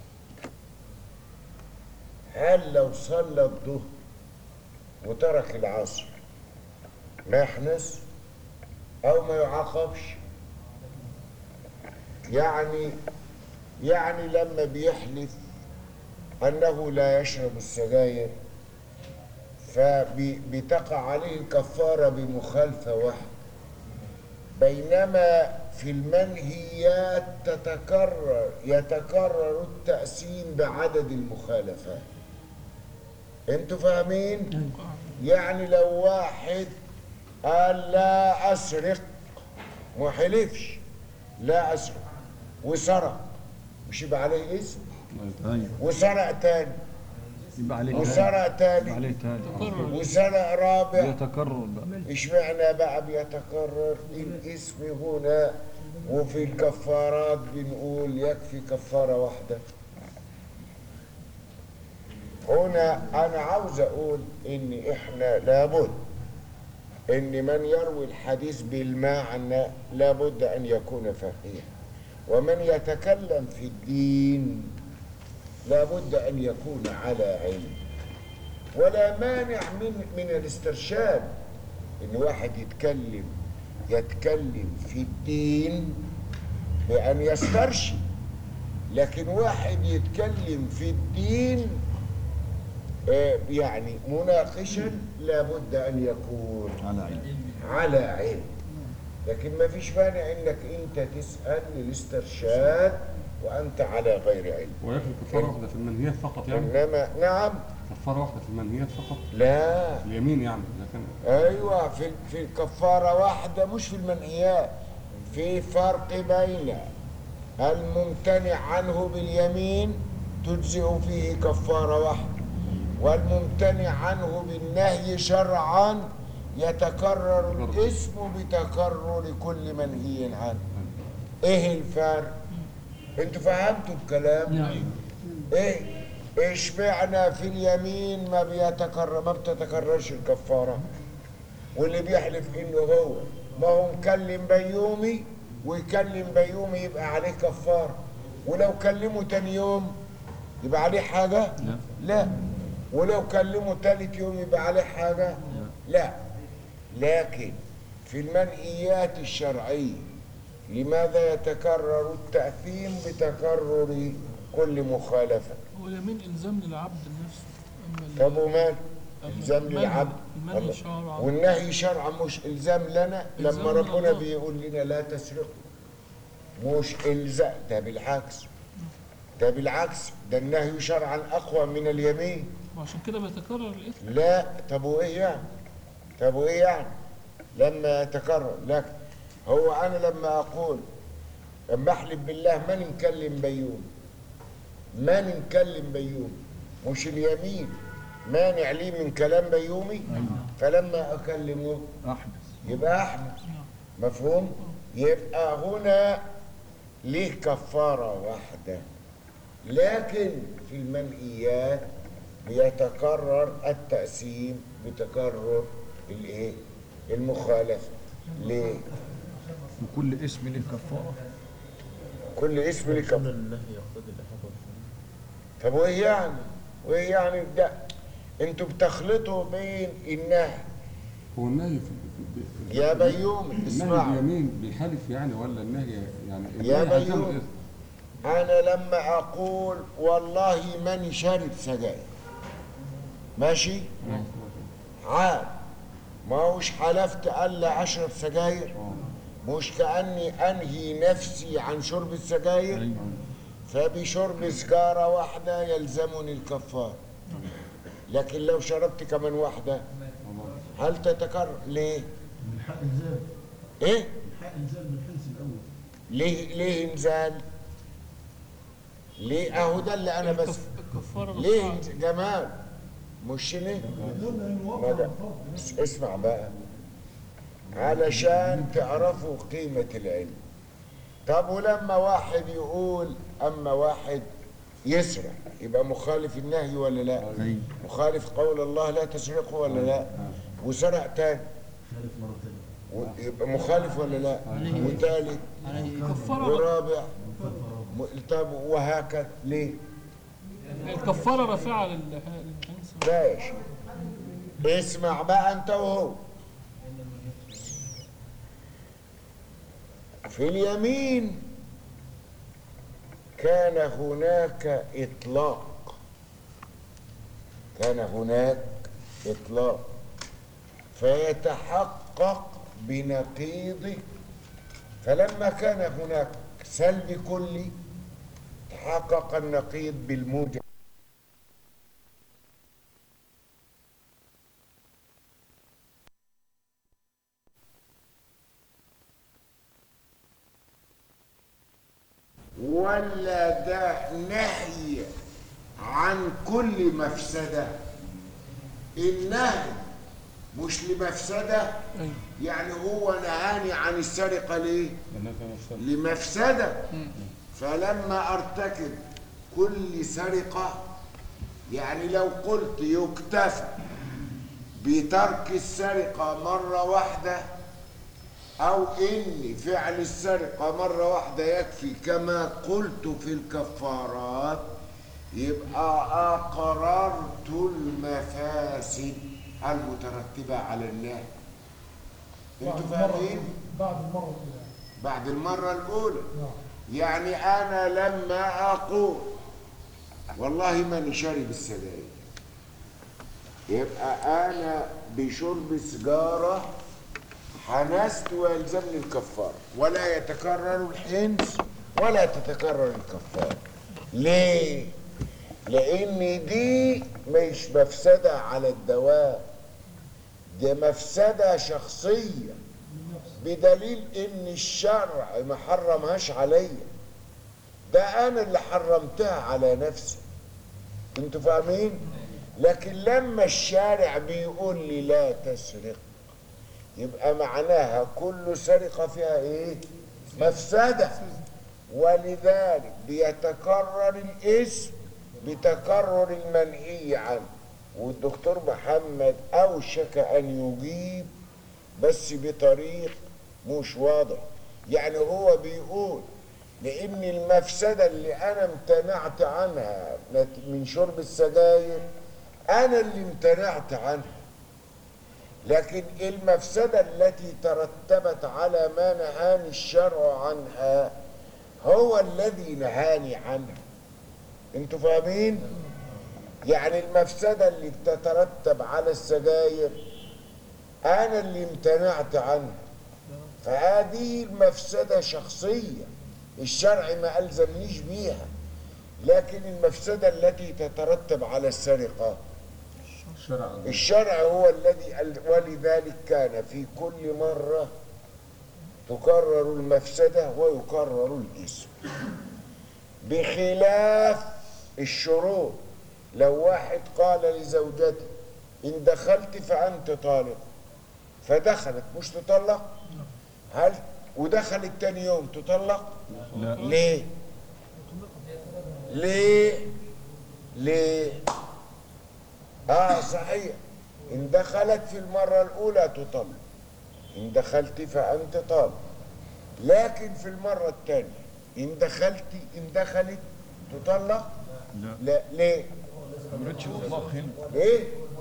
هل لو صلى الظهر وترك العصر ما يحنس او ما يعاقبش يعني يعني لما بيحلف انه لا يشرب السجاير فبتقع عليه الكفاره بمخالفه واحده بينما في المنهيات تتكرر يتكرر التأسيم بعدد المخالفات انتوا فاهمين يعني لو واحد قال لا اسرق ما حلفش لا اسرق وسرق مش يبقى عليه اسم ايوه وسرق تاني يبقى عليه وسرق يبقى تالت عليه تاني وسرق رابع يتكرر بقى اشمعنى بقى بيتكرر الاسم هنا وفي الكفارات بنقول يكفي كفارة واحدة هنا أنا عاوز أقول إن إحنا لابد إن من يروي الحديث بالمعنى لابد أن يكون فقيها ومن يتكلم في الدين لابد أن يكون على علم ولا مانع من من الاسترشاد ان واحد يتكلم يتكلم في الدين بان يسترشد لكن واحد يتكلم في الدين آه، يعني مناقشا لابد ان يكون على علم على علم لكن ما فيش مانع انك انت تسال للاسترشاد وانت على غير علم ويكفي كفارة واحدة في المنهيات فقط يعني انما نعم كفارة واحدة في المنهيات فقط لا اليمين يعني لكن ايوه في في الكفاره واحده مش في المنهيات في فرق بين الممتنع عنه باليمين تجزئ فيه كفاره واحده والممتنع عنه بالنهي شرعا يتكرر الاسم بتكرر كل منهي عنه ايه الفرق انتوا فهمتوا الكلام نعم ايه اشمعنى في اليمين ما بيتكرر ما بتتكررش الكفاره واللي بيحلف انه هو ما هو مكلم بيومي ويكلم بيومي يبقى عليه كفاره ولو كلمه تاني يوم يبقى عليه حاجه لا لا ولو كلمه تالت يوم يبقى عليه حاجه لا لكن في المنهيات الشرعيه لماذا يتكرر التأثيم بتكرر كل مخالفة هو اليمين الزام للعبد نفسه اما ال- طب ومال أما إلزام المنهي- للعبد المنهي الله. شرعا والنهي شرعا مش إلزام لنا إلزام لما من ربنا الله. بيقول لنا لا تسرقوا مش إلزام ده بالعكس ده بالعكس ده النهي شرعا أقوى من اليمين وعشان كده بيتكرر الاثم لا طب وايه يعني طب وايه يعني لما يتكرر لكن هو انا لما اقول لما احلف بالله ما نكلم بيوم ما نكلم بيوم مش اليمين مانع لي من كلام بيومي فلما اكلمه احدث يبقى احمد مفهوم يبقى هنا ليه كفاره واحده لكن في المنهيات بيتكرر التقسيم بتكرر الايه المخالفه ليه وكل اسم له كفاره كل اسم ليه كفارة طب وايه يعني وايه يعني ده انتوا بتخلطوا بين النهي هو النهي في في- في- يا بيوم النهي اسمعوا اليمين بالحلف يعني ولا النهي يعني يا النهي هيعمل بيوم. إيه؟ انا لما اقول والله ماني شارب سجاير ماشي عاد ما هوش حلفت الا اشرب سجاير مش كاني انهي نفسي عن شرب السجاير فبشرب سجاره واحده يلزمني الكفار لكن لو شربت كمان واحده هل تتكرر ليه من حق انزال ايه من حق انزال من الحنس الاول ليه ليه انزال ليه اهو ده اللي انا بس الكفارة ليه رفعها. انت- جمال مش ليه قلنا انه ما وقع ده- الفرض اسمع بقى علشان تعرفوا قيمة العلم طب ولما واحد يقول أما واحد يسرق يبقى مخالف النهي ولا لا أيوة. مخالف قول الله لا تسرقوا ولا لا وسرق تاني ثالث مرة تانية و- يبقى مخالف ولا لا وثالث الكفارة ورابع م- طب وهكذا ليه الكفارة رافعة لل- للحنس ماشي اسمع بقى انت وهو في اليمين كان هناك اطلاق كان هناك اطلاق فيتحقق بنقيضه فلما كان هناك سلب كلي تحقق النقيض بالموجب ولا ده نهي عن كل مفسدة النهي مش لمفسدة يعني هو نهاني عن السرقة ليه لمفسدة فلما ارتكب كل سرقة يعني لو قلت يكتفى بترك السرقة مرة واحدة أو إن فعل السرقة مرة واحدة يكفي كما قلت في الكفارات يبقى أقررت المفاسد المترتبة على النهي انتوا فاهمين؟ بعد المرة الأولى بعد المرة الأولى يعني أنا لما أقول والله ماني شارب السجاير يبقى أنا بشرب سجارة حنست ويلزمني الكفارة ولا يتكرر الحنس ولا تتكرر الكفارة ليه؟ لأن دي مش مفسدة على الدوام دي مفسدة شخصية بدليل ان الشرع ما حرمهاش عليا ده انا اللي حرمتها على نفسي انتوا فاهمين لكن لما الشارع بيقول لي لا تسرق يبقى معناها كل سرقة فيها ايه مفسدة ولذلك بيتكرر الاسم بتكرر المنهي عنه والدكتور محمد اوشك ان يجيب بس بطريق مش واضح يعني هو بيقول لان المفسده اللي انا امتنعت عنها نت- من شرب السجاير انا اللي امتنعت عنها لكن المفسده التي ترتبت على ما نهاني الشرع عنها هو الذي نهاني عنها انتوا فاهمين يعني المفسده اللي بتترتب على السجاير أنا اللي امتنعت عنها فهذه المفسدة شخصية الشرع ما ألزمنيش بيها لكن المفسدة التي تترتب على السرقة الشرع الشرع هو الذي أل- ولذلك كان في كل مرة تكرر المفسدة ويكرر الاسم بخلاف الشروط لو واحد قال لزوجته إن دخلت فأنت طالق فدخلت مش تطلق هل ودخلت تاني يوم تطلق لا ليه ليه ليه اه صحيح ان دخلت في المرة الاولى تطلق ان دخلت فانت طالق لكن في المرة الثانية إن دخلت إن دخلت تطلق لا لا ليه ما قلتش الاطلاق هنا ليه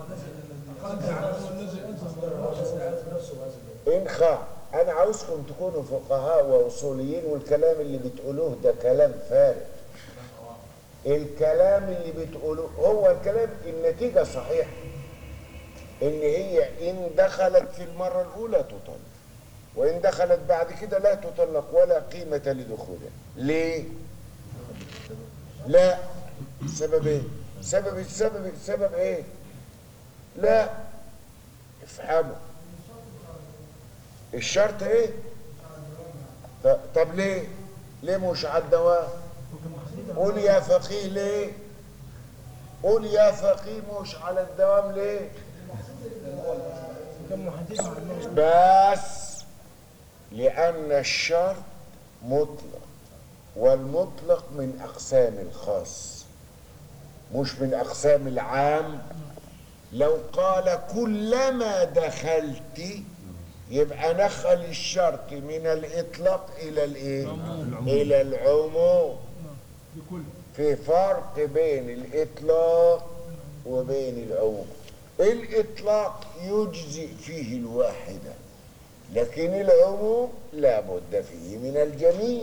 إن خاع أنا عاوزكم تكونوا فقهاء وأصوليين والكلام اللي بتقولوه ده كلام فارغ الكلام اللي بتقولوه هو الكلام النتيجة صحيحة إن هي إن دخلت في المرة الأولى تطلق وإن دخلت بعد كده لا تطلق ولا قيمة لدخولها ليه؟ لا سبب ايه؟ سبب السبب السبب ايه؟ لا افهموا الشرط ايه؟ ط- طب ليه؟ ليه مش على الدوام؟ قول يا فقيه ليه؟ قول يا فقيه مش على الدوام ليه؟ بس لأن الشرط مطلق والمطلق من أقسام الخاص مش من أقسام العام لو قال كلما دخلت يبقى نخل الشرط من الإطلاق إلى الإيه؟ إلى العموم في فرق بين الإطلاق وبين العموم الإطلاق يجزئ فيه الواحدة لكن العموم لا بد فيه من الجميع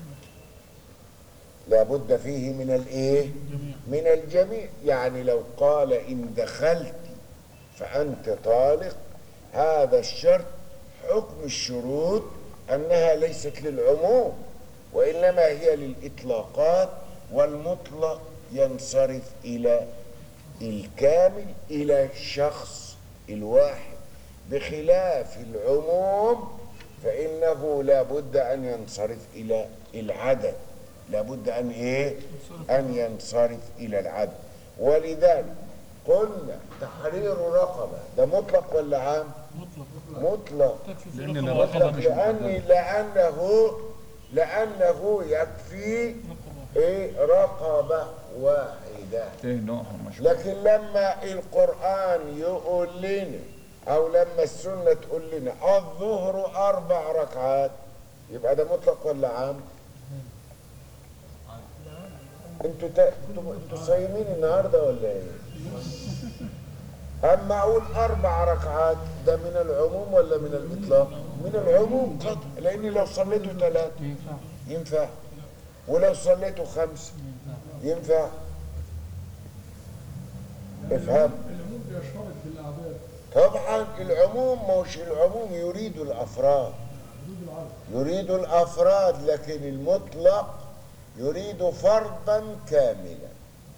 لا بد فيه من الايه من الجميع يعني لو قال ان دخلت فانت طالق هذا الشرط حكم الشروط انها ليست للعموم وانما هي للاطلاقات والمطلق ينصرف الى الكامل الى الشخص الواحد بخلاف العموم فانه لا بد ان ينصرف الى العدد لابد ان ايه ان ينصرف الى العدل ولذلك قلنا تحرير رقبه ده مطلق ولا عام مطلق لان الرقبه مطلق مش لأن محدده لانه لانه يكفي ايه رقبه واحده ايه نوعها مش لكن لما القرآن يقول لنا أو لما السنة تقول لنا الظهر أربع ركعات يبقى ده مطلق ولا عام؟ انتوا تا... انتوا انتوا صايمين النهارده ولا ايه؟ أما أقول أربع ركعات ده من العموم ولا من الإطلاق؟ من العموم قطع لأني لو صليته ثلاثة ينفع ولو صليته خمسة ينفع افهم العموم بيشترط في الاعداد طبعا العموم مش العموم يريد الافراد يريد الافراد لكن المطلق يريد فردا كاملا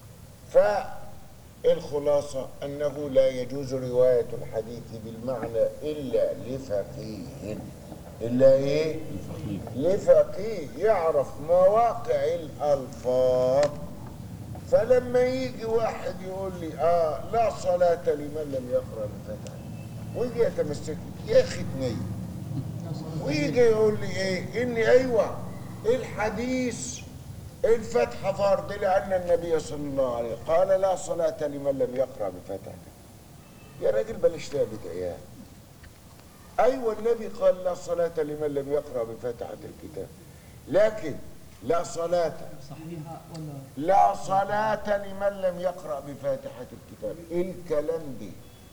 فالخلاصه انه لا يجوز روايه الحديث بالمعنى الا لفقيه الا ايه لفقيه يعرف مواقع الالفاظ فلما يجي واحد يقول لي اه لا صلاة لمن لم يقرأ الفاتحة ويجي يتمسك لي، يا اخي تنيم ويجي يقول لي ايه اني ايوه الحديث الفتحة فرض لأن النبي صلى الله عليه وسلم قال لا صلاة لمن لم يقرأ بفتحة يا راجل بلاش تعبد عيال أيوة النبي قال لا صلاة لمن لم يقرأ بفتحة الكتاب لكن لا صلاة صحيحة ولا لا صلاة لمن لم يقرأ بفاتحة الكتاب الكلام دي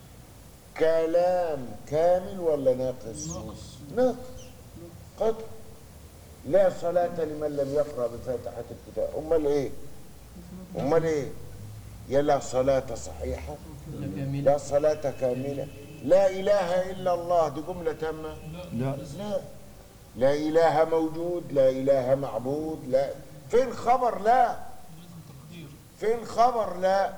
كلام كامل ولا ناقص ناقص قطع لا صلاة لمن لم يقرأ بفاتحة الكتاب أمال إيه أمال إيه يا لا صلاة صحيحة ولا كاملة لا صلاة كاملة لا إله إلا الله دي جملة تامة لا لا لا إله موجود لا إله معبود لا فين خبر لا فين خبر لا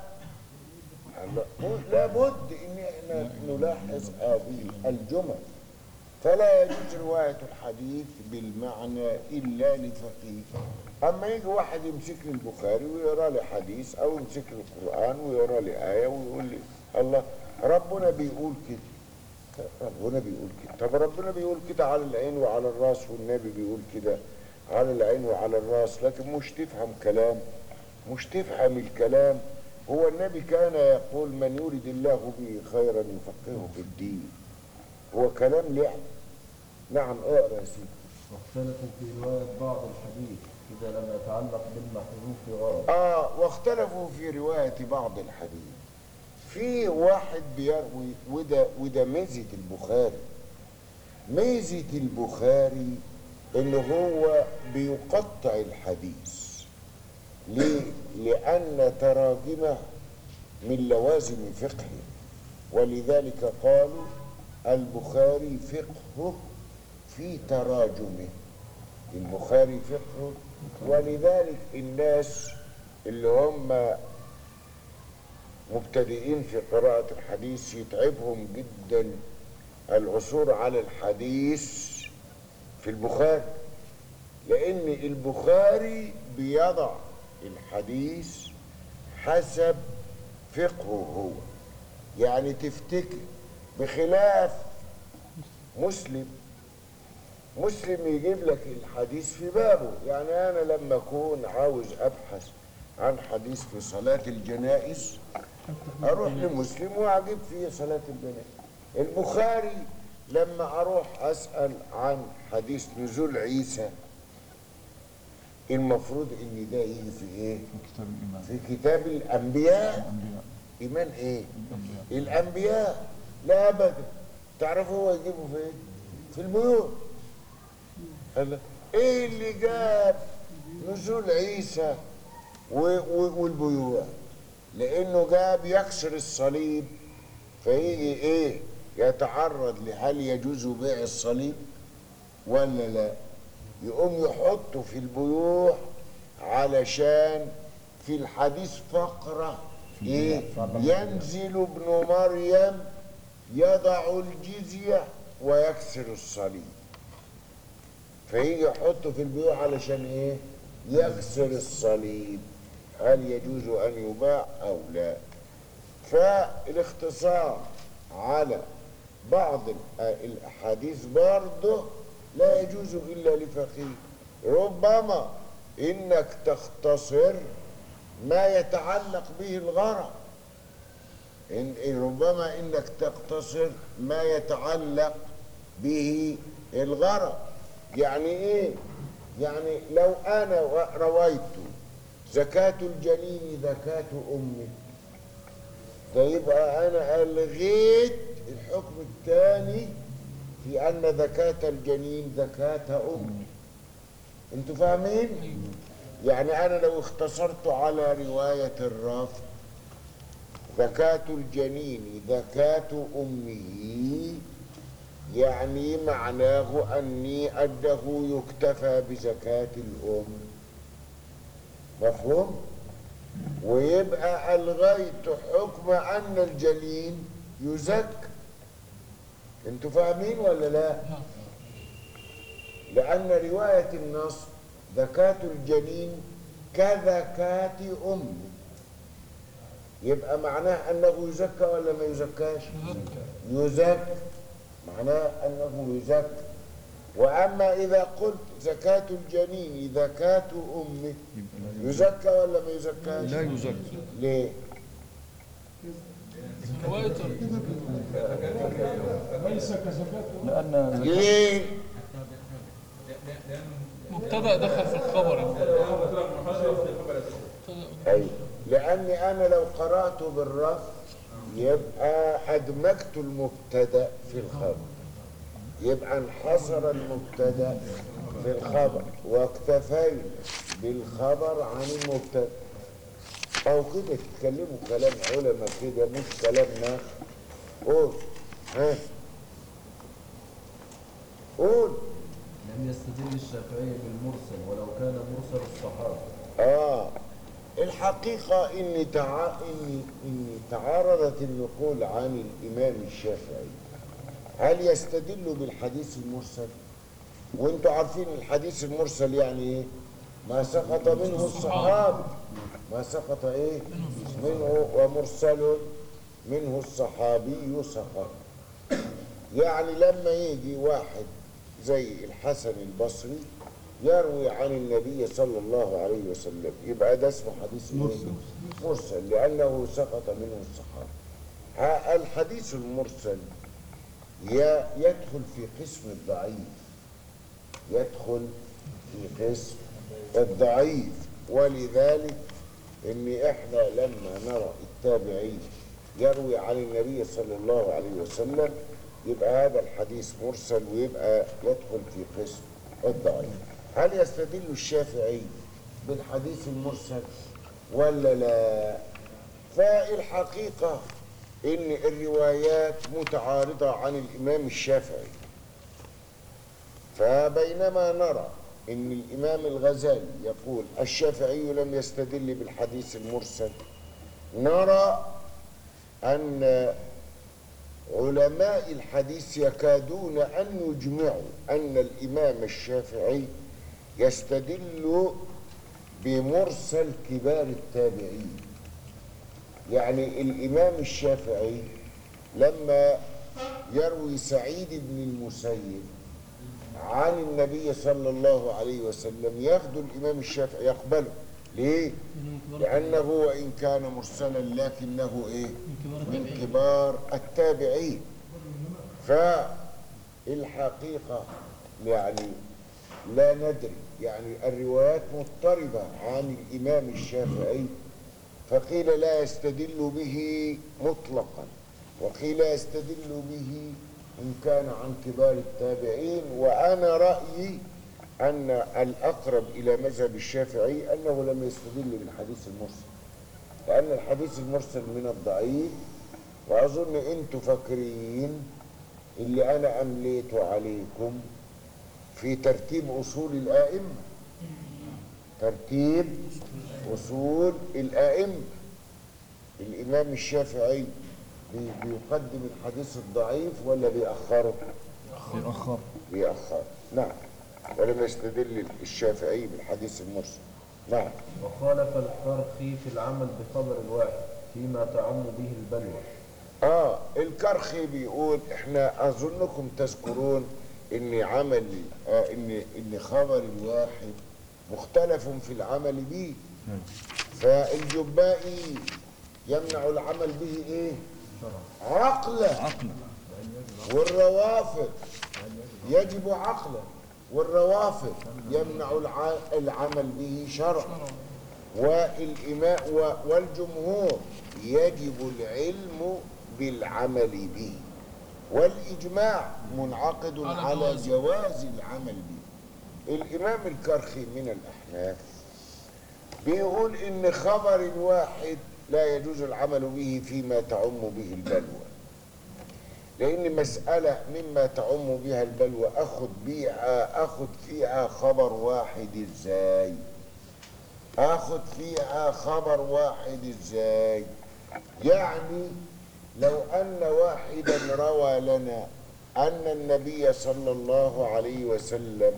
لابد ان احنا نلاحظ هذه الجمل فلا يجوز رواية الحديث بالمعنى إلا لفقيه أما يجي واحد يمسك لي البخاري ويقرأ لي حديث أو يمسك لي القرآن ويقرأ لي آية ويقول لي الله ربنا بيقول كده ربنا بيقول كده طب ربنا بيقول كده على العين وعلى الراس والنبي بيقول كده على العين وعلى الراس لكن مش تفهم كلام مش تفهم الكلام هو النبي كان يقول من يريد الله به خيرا يفقهه في الدين هو كلام لعب نعم اقرا يا سيدي واختلفوا في رواية بعض الحديث إذا لم يتعلق بالمحذوف غرض اه واختلفوا في رواية بعض الحديث في واحد بيروي وده وده ميزة البخاري ميزة البخاري ان هو بيقطع الحديث ليه؟ لأن تراجمه من لوازم فقهه ولذلك قالوا البخاري فقهه في تراجمه البخاري فقهه ولذلك الناس اللي هم مبتدئين في قراءة الحديث يتعبهم جدا العثور على الحديث في البخاري لأن البخاري بيضع الحديث حسب فقهه هو يعني تفتكر بخلاف مسلم مسلم يجيب لك الحديث في بابه يعني أنا لما أكون عاوز أبحث عن حديث في صلاة الجنائز أروح لمسلم وأجيب فيه صلاة الجنائز البخاري لما أروح أسأل عن حديث نزول عيسى المفروض إن ده يجي في إيه؟ كتاب الإيمان في كتاب الأنبياء الأنبياء إيمان إيه؟ الأنبياء الأنبياء لا أبدا تعرفوا هو يجيبه فين؟ في البيوت قال إيه اللي جاب نزول عيسى و- و- والبيوت؟ لأنه جاب يكسر الصليب فيجي إيه؟ يتعرض لهل يجوز بيع الصليب ولا لا؟ يقوم يحطه في البيوع علشان في الحديث فقرة إيه؟ ينزل ابن مريم يضع الجزية ويكسر الصليب فيجي يحطه في البيوع علشان ايه يكسر الصليب هل يجوز ان يباع او لا فالاختصار على بعض الأ- الاحاديث برضه لا يجوز الا لفقيه ربما انك تختصر ما يتعلق به الغرض إن إن ربما انك تقتصر ما يتعلق به الغرض يعني ايه يعني لو انا و- رويت زكاة الجنين زكاة امي فيبقى انا الغيت الحكم الثاني في ان زكاة الجنين زكاة امي انتوا فاهمين يعني انا لو اختصرت على رواية الرافع زكاة الجنين زكاة أمه يعني معناه أني أنه يكتفى بزكاة الأم مفهوم؟ ويبقى ألغيت حكم أن الجنين يزكى انتوا فاهمين ولا لا؟ لأن رواية النص زكاة الجنين كزكاة أمه يبقى معناه انه يزكى ولا ما يزكاش يزكى معناه انه يزكى واما اذا قلت زكاة الجنين زكاة امه يزكى ولا ما يزكاش لا يزكى ليه رواية ليس كزكاة لأن ليه مبتدأ دخل في الخبر ايوه لاني انا لو قرات بالرف يبقى ادمجت المبتدا في الخبر يبقى انحصر المبتدا في الخبر واكتفينا بالخبر عن المبتدا او كده تتكلموا كلام علماء كده مش كلام ناس قول ها قول لم يستدل الشافعي بالمرسل ولو كان مرسل الصحابة آه الحقيقة إن تع... إن إن تعارضت النقول عن الإمام الشافعي هل يستدل بالحديث المرسل؟ وأنتوا عارفين الحديث المرسل يعني إيه؟ ما سقط منه الصحابي ما سقط إيه؟ منه ومرسل منه الصحابي سقط يعني لما يجي واحد زي الحسن البصري يروي عن النبي صلى الله عليه وسلم يبقى ده اسمه حديث مرسل مرسل لأنه سقط منه الصحابة ها- الحديث المرسل ي- يدخل في قسم الضعيف يدخل في قسم الضعيف ولذلك ان احنا لما نرى التابعين يروي عن النبي صلى الله عليه وسلم يبقى هذا الحديث مرسل ويبقى يدخل في قسم الضعيف هل يستدل الشافعي بالحديث المرسل ولا لا فالحقيقة ان الروايات متعارضة عن الامام الشافعي فبينما نرى ان الامام الغزالي يقول الشافعي لم يستدل بالحديث المرسل نرى ان علماء الحديث يكادون ان يجمعوا ان الامام الشافعي يستدل بمرسل كبار التابعين يعني الامام الشافعي لما يروي سعيد بن المسيب عن النبي صلى الله عليه وسلم ياخذ الامام الشافعي يقبله ليه لانه وان كان مرسلا لكنه ايه من كبار التابعين فالحقيقه يعني لا ندري يعني الروايات مضطربه عن الامام الشافعي فقيل لا يستدل به مطلقا وقيل يستدل به إن كان عن كبار التابعين وأنا رأيي أن الأقرب إلى مذهب الشافعي أنه لم يستدل بالحديث المرسل لأن الحديث المرسل من الضعيف وأظن أنتم فاكرين اللي أنا أمليته عليكم في ترتيب أصول الآئمة ترتيب أصول الآئمة الإمام الشافعي بي- بيقدم الحديث الضعيف ولا بيأخره؟ يأخر بيأخره نعم ولم يستدل الشافعي بالحديث المرسل نعم وخالف الكرخي في العمل بخبر واحد فيما تعم به البلوى اه الكرخي بيقول احنا اظنكم تذكرون ان عمل آه ان ان خبر الواحد مختلف في العمل به فالجبائي يمنع العمل به ايه عقلا عقلا والروافض يجب عقلا والروافض يمنع الع- العمل به شرعا والإماء و- والجمهور يجب العلم بالعمل به والإجماع منعقد على جواز العمل به الإمام الكرخي من الأحناف بيقول إن خبر واحد لا يجوز العمل به فيما تعم به البلوى لأن مسألة مما تعم بها البلوى أخذ بيها أخذ فيها خبر واحد إزاي أخذ فيها خبر واحد إزاي يعني لو أن واحدا روى لنا أن النبي صلى الله عليه وسلم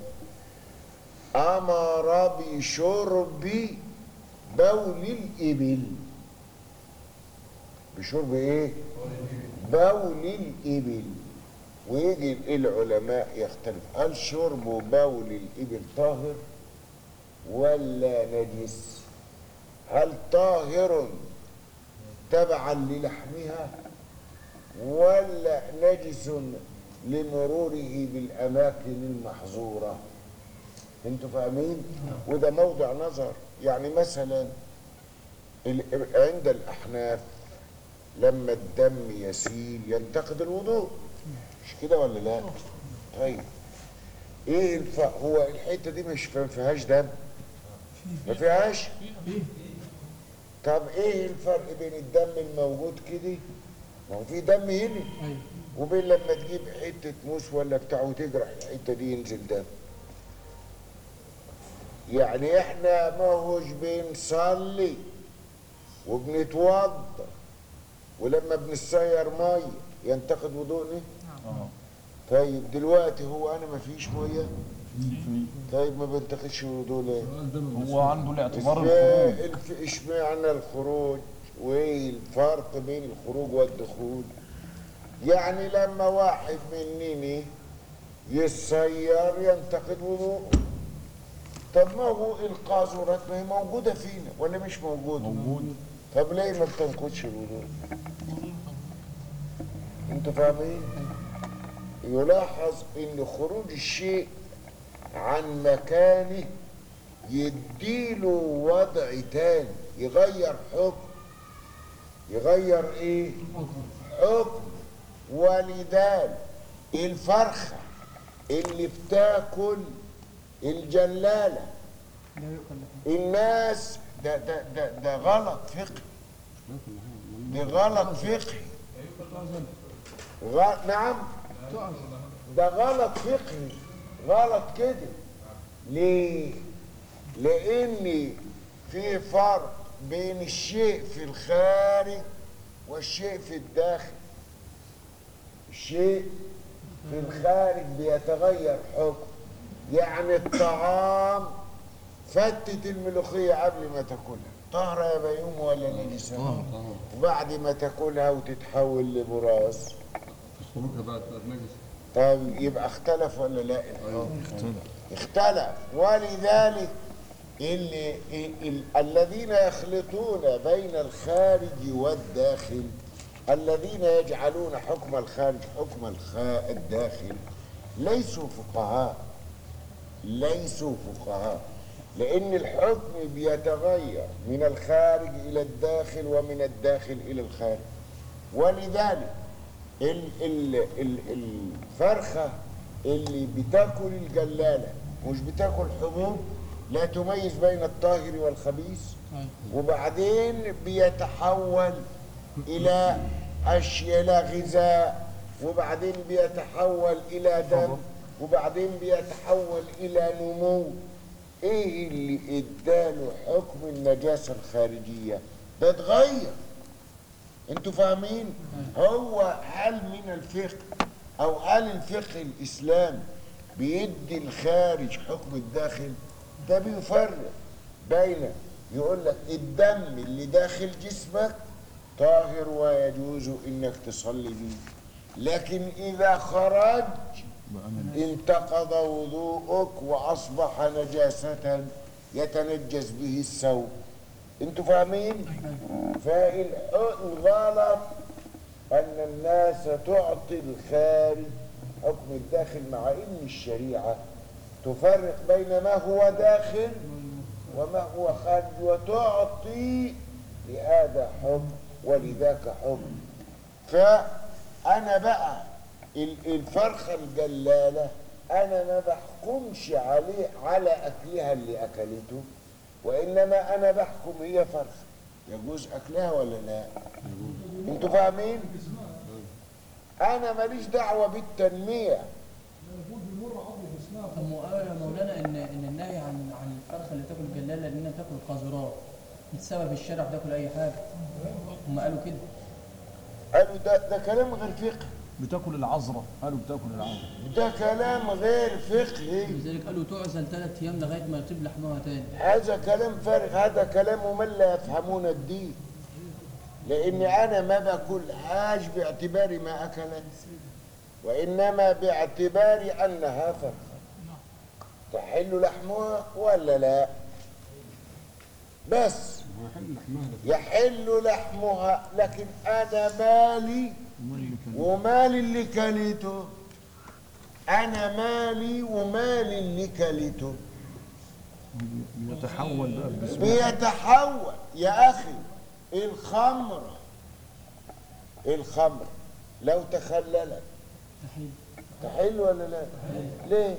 أمر بشرب بول الإبل بشرب إيه؟ بول الإبل ويجي العلماء يختلف هل شرب بول الإبل طاهر ولا نجس هل طاهر تبعا للحمها ولا نجس لمروره بالأماكن المحظورة انتوا فاهمين وده موضع نظر يعني مثلا ال- عند الأحناف لما الدم يسيل ينتقد الوضوء مش كده ولا لا طيب ايه الف... هو الحته دي مش ما فيهاش دم ما فيهاش طب ايه الفرق بين الدم الموجود كده ما هو في دم هنا وبين لما تجيب حته موس ولا بتاع وتجرح الحته دي ينزل دم يعني احنا ما هوش بنصلي وبنتوضا ولما بنسير ميه ينتقد وضوءنا اه طيب دلوقتي هو انا ما فيش ميه طيب ما بنتقدش الوضوء ليه هو عنده الاعتبار اشمعنى الخروج الف- اشمعنى الخروج وايه الفرق بين الخروج والدخول يعني لما واحد مننا يسير ينتقد وضوءه طب ما هو القاذورات ما هي موجوده فينا ولا مش موجوده موجود طب ليه ما بتنقضش الوضوء انتوا فاهمين يلاحظ ان خروج الشيء عن مكانه يديله وضع تاني يغير حكم يغير ايه حكم ولذلك الفرخة اللي بتاكل الجلالة الناس ده ده ده, ده غلط فقهي ده غلط فقهي غ... نعم ده غلط فقهي غلط كده ليه لان في فرق بين الشيء في الخارج والشيء في الداخل الشيء في الخارج بيتغير حكم يعني الطعام فتت الملوخية قبل ما تاكلها طهرة يا بيوم ولا نجسة وبعد ما تاكلها وتتحول لبراز خروجها بقى تبقى نجس طيب يبقى اختلف ولا لا الحكم اختلف ولذلك اللي ال- ال- الذين يخلطون بين الخارج والداخل الذين يجعلون حكم الخارج حكم الخ- الداخل ليسوا فقهاء ليسوا فقهاء لأن الحكم بيتغير من الخارج إلى الداخل ومن الداخل إلى الخارج ولذلك ال ال ال الفرخة اللي بتاكل الجلالة مش بتاكل حبوب لا تميز بين الطاهر والخبيث وبعدين بيتحول إلى أشياء إلى غذاء وبعدين بيتحول إلى دم وبعدين بيتحول إلى نمو إيه اللي إداله حكم النجاسة الخارجية ده اتغير انتوا فاهمين هو هل من الفقه او هل الفقه الاسلامي بيدي الخارج حكم الداخل ده بيفرق بين يقول لك الدم اللي داخل جسمك طاهر ويجوز انك تصلي به لكن اذا خرج انتقض وضوءك واصبح نجاسة يتنجس به الثوب انتوا فاهمين فالغلط ان الناس تعطي الخارج حكم الداخل مع ان الشريعه تفرق بين ما هو داخل وما هو خارج وتعطي لهذا حكم ولذاك حكم فانا بقى ال- الفرخه الجلاله انا ما بحكمش عليه على اكلها اللي اكلته وانما انا بحكم هي فرخه يجوز اكلها ولا لا انتوا فاهمين انا ماليش دعوه بالتنميه طب ما هو يا مولانا ان ان النهي عن عن الفرخه اللي تاكل الجلاله انها تاكل قاذورات بسبب الشارع بتاكل اي حاجه هم قالوا كده قالوا ده ده كلام غير فقهي بتاكل العذراء قالوا بتاكل العذراء ده كلام غير فقهي لذلك قالوا تعزل ثلاث ايام لغايه ما يطيب لحمها تاني هذا كلام فارغ هذا كلام من لا يفهمون الدين لان انا ما باكلهاش باعتبار ما اكلت وانما باعتبار انها فرخه تحل لحمها ولا لا بس هو يحل لحمها لكن يحل لحمها لكن انا مالي ومال اللي كلته انا مالي ومال اللي كلته بيتحول بقى بجسمه بيتحول يا اخي الخمره الخمر لو تخللت تحيل تحل ولا لا ليه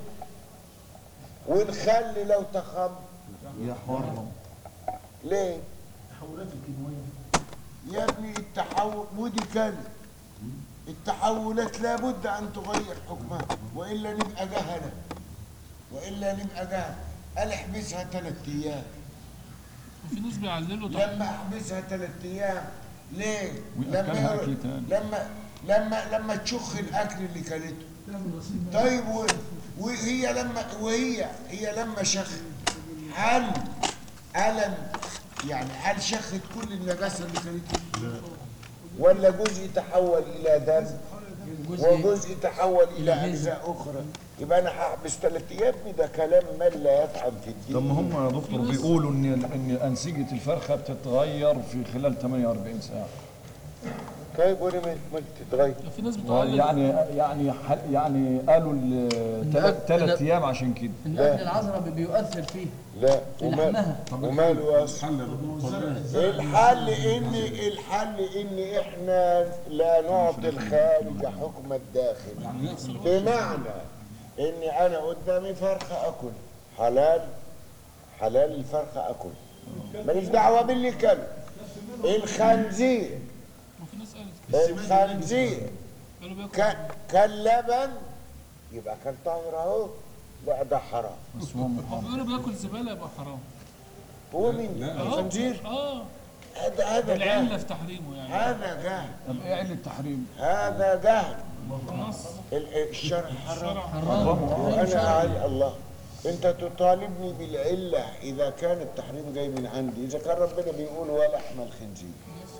والخل لو تخمر يحرم ليه التحولات الكيماويه يا ابني التحول ودي كلمة التحولات لابد ان تغير حكمها والا نبقى جهله والا نبقى جهله قال احبسها ثلاث ايام وفي ناس بيعللوا تحت لما احبسها ثلاث ايام ليه؟ ويأكلها لما أكل تاني. لما لما لما تشخ الاكل اللي كلته طيب و- وهي لما وهي هي لما شخ هل ألم يعني هل شخت كل النجاسة اللي كلتها؟ ولا جزء يتحول إلى دم جزء وجزء يتحول إلى إلى أجزاء أخرى يبقى أنا هحبس ثلاث أيام ده كلام من لا يفهم في الدين طب ما هم يا دكتور بيقولوا ان ان انسجه الفرخه بتتغير في خلال 48 ساعه طيب وانا ما ما تتغير في ناس بتعلق يعني يعني حل- يعني قالوا ثلاث ايام عشان كده ان اكل العذراء بي- بيؤثر فيه لا في ومال لحمها وماله اصلا الحل ان الحل ان احنا لا نعطي الخارج حكم الداخل بمعنى ان انا قدامي فرخه اكل حلال حلال الفرخه اكل ماليش دعوه باللي كان الخنزير وفي ناس قالت الخنزير قالوا بياكل ك- كاللبن يبقى كان طاهر اهو لا ده حرام بس هو محرم بيقولوا بياكل زباله يبقى حرام هو مين الخنزير اه هذا هذا العله جهل في تحريمه يعني هذا جهل طب ايه علة التحريم؟ هذا جهل نص ال- الشرع حرام حرام وانا عالي الله انت تطالبني بالعله اذا كان التحريم جاي من عندي اذا كان ربنا بيقول ولحم الخنزير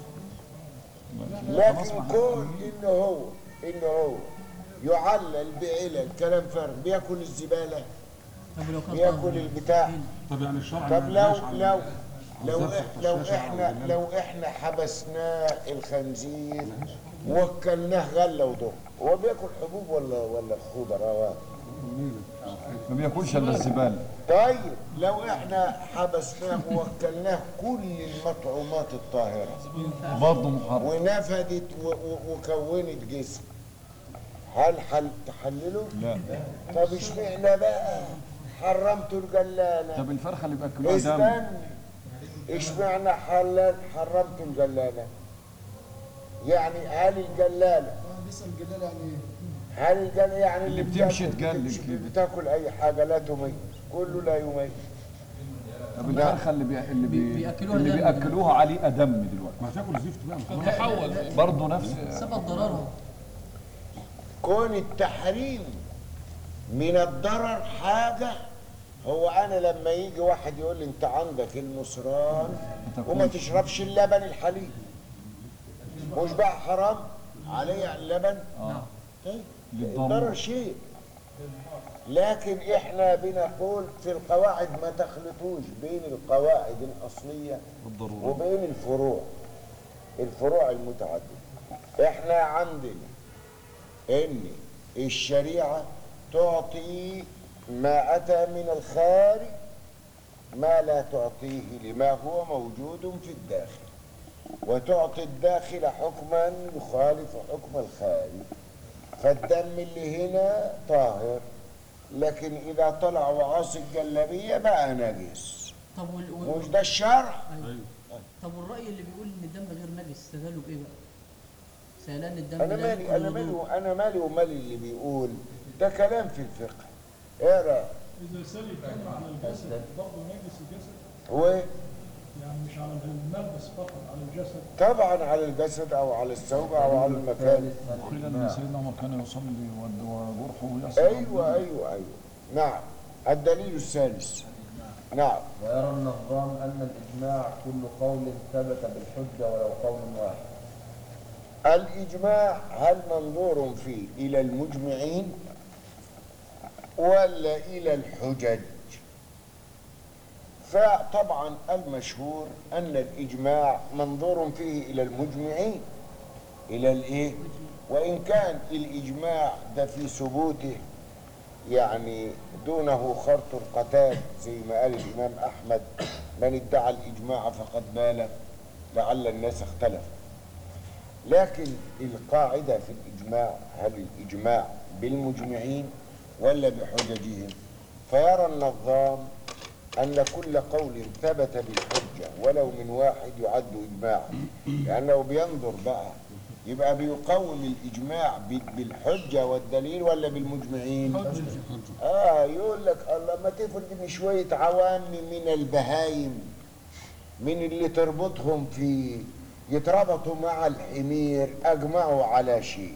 لكن كون انه هو انه هو يعلل بعلل كلام فارغ بياكل الزباله طب لو كان بياكل طاهر. البتاع طب يعني الشرع طب ما لو ينهاش عن- لو لو ذبح إح- لو الخشاشة احنا أو الجمال. لو احنا حبسناه الخنزير وكلناه غله وضر هو بياكل حبوب ولا ولا خضروات ما بياكلش الا الزباله طيب لو احنا حبسناه ووكلناه كل المطعومات الطاهره برضه محرم ونفدت و- و- وكونت جسم هل حل تحلله؟ لا طب اشمعنى بقى حرمتوا الجلاله؟ طب الفرخه اللي بياكلوها دم استنى اشمعنى حلال حرمتوا الجلاله؟ يعني هل الجلاله هل الجلاله يعني اللي بتمشي بتاكل- تجلد بتمشي- كده. بتاكل اي حاجه لا تميز كله لا يميز طب الفرخه اللي بي... اللي بي... بياكلوها اللي دم. بياكلوها عليه دم دلوقتي ما تاكل زفت بقى خلاص. تحول برضه نفس سبب ضررها كون التحريم من الضرر حاجة هو أنا لما يجي واحد يقول لي أنت عندك النصران وما تشربش اللبن الحليب مش بقى حرام عليه اللبن؟ اه طيب للضرر. الضرر شيء لكن احنا بنقول في القواعد ما تخلطوش بين القواعد الأصلية بالضروره وبين الفروع الفروع المتعددة احنا عندنا ان الشريعة تعطي ما اتى من الخارج ما لا تعطيه لما هو موجود في الداخل وتعطي الداخل حكما يخالف حكم الخارج فالدم اللي هنا طاهر لكن اذا طلع وعاصي الجلابيه بقى نجس طب وال... وال... مش ده الشرع أيوة. طب والرأي اللي بيقول ان الدم غير نجس استدلوا بايه بقى؟ سيلان الدم انا لا مالي يدخل انا الوضوء. مالي انا مالي ومالي اللي بيقول ده كلام في الفقه اقرا إذا سال الدم على الجسد برضه نجس الجسد هو يعني مش على الملبس فقط على الجسد طبعا على الجسد او على الثوب او على المكان قيل ان سيدنا عمر كان يصلي ود- وجرحه يسرع ايوه ايوه ايوه نعم الدليل الثالث نعم ويرى النظام أن الإجماع كل قول ثبت بالحجة ولو قول واحد الإجماع هل منظور فيه إلى المجمعين ولا إلى الحجج فطبعا المشهور أن الإجماع منظور فيه إلى المجمعين إلى الإيه وإن كان الإجماع ده في ثبوته يعني دونه خرط القتال زي ما قال الإمام أحمد من ادعى الإجماع فقد بالغ لعل الناس اختلفوا لكن القاعدة في الإجماع هل الإجماع بالمجمعين ولا بحججهم فيرى النظام أن كل قول ثبت بالحجة ولو من واحد يعد إجماعا لأنه بينظر بقى يبقى بيقوم الإجماع بال- بالحجة والدليل ولا بالمجمعين آه يقول لك الله ما تفرض إن شوية عوام من البهايم من اللي تربطهم في يتربطوا مع الحمير اجمعوا على شيء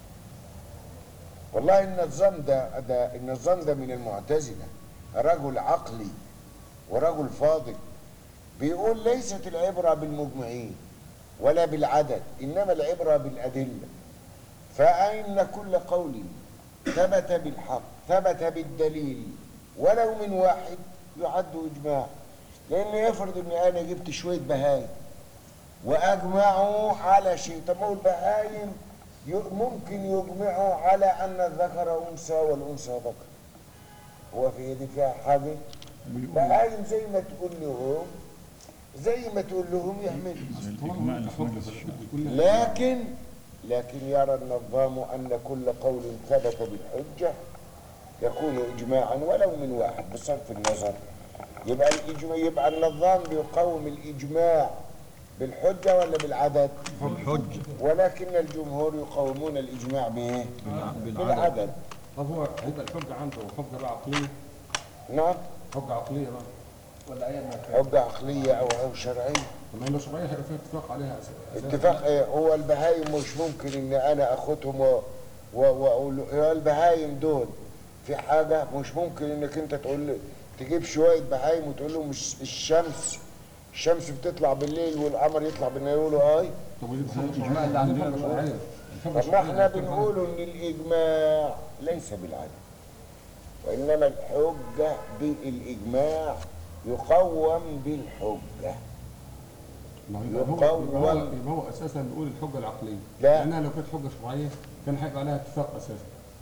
والله النظام ده ده النظام ده من المعتزله رجل عقلي ورجل فاضل بيقول ليست العبره بالمجمعين ولا بالعدد انما العبره بالادله فان كل قول ثبت بالحق ثبت بالدليل ولو من واحد يعد اجماع لان يفرض ان انا جبت شويه بهايم وأجمعوا على شيء طب ما هو البهايم ي- ممكن يجمعوا على أن الذكر أنثى والأنثى ذكر هو في دي فيها حاجة بهايم زي ما تقول لهم زي ما تقول لهم يعملوا لكن لكن يرى النظام أن كل قول ثبت بالحجة يكون إجماعا ولو من واحد بصرف النظر يبقى الإجماع يبقى النظام بيقوم الإجماع بالحجة ولا بالعدد؟ بالحجة ولكن الجمهور يقومون الإجماع بإيه؟ بالعدد طب هو هيبقى الحجه عنده حجه بقى عقليه نعم حجه عقليه بقى ولا أي ما كان حجة عقلية أو أو شرعية طب ما هي لو شرعيه هيبقى فيها اتفاق عليها أس- أساساً. اتفاق إيه؟ هو البهايم مش ممكن ان انا اخدهم و- و- واقول له يا البهايم دول في حاجه مش ممكن انك انت تقول لي تجيب شويه بهايم وتقول لهم مش الشمس الشمس بتطلع بالليل والقمر يطلع بالنهار يقولوا اي طب ودي الاجماع اللي عندنا شرعيه الحجه طب ما احنا الشرعية بنقول ان الاجماع ليس بالعدل وانما الحجه بالاجماع يقوم بالحجه ما هو يبقى هو يبقى هو, يقوم. يبقى هو اساسا بيقول الحجه العقليه لا. لانها لو كانت حجه شرعيه كان هيبقى عليها اتفاق اساسا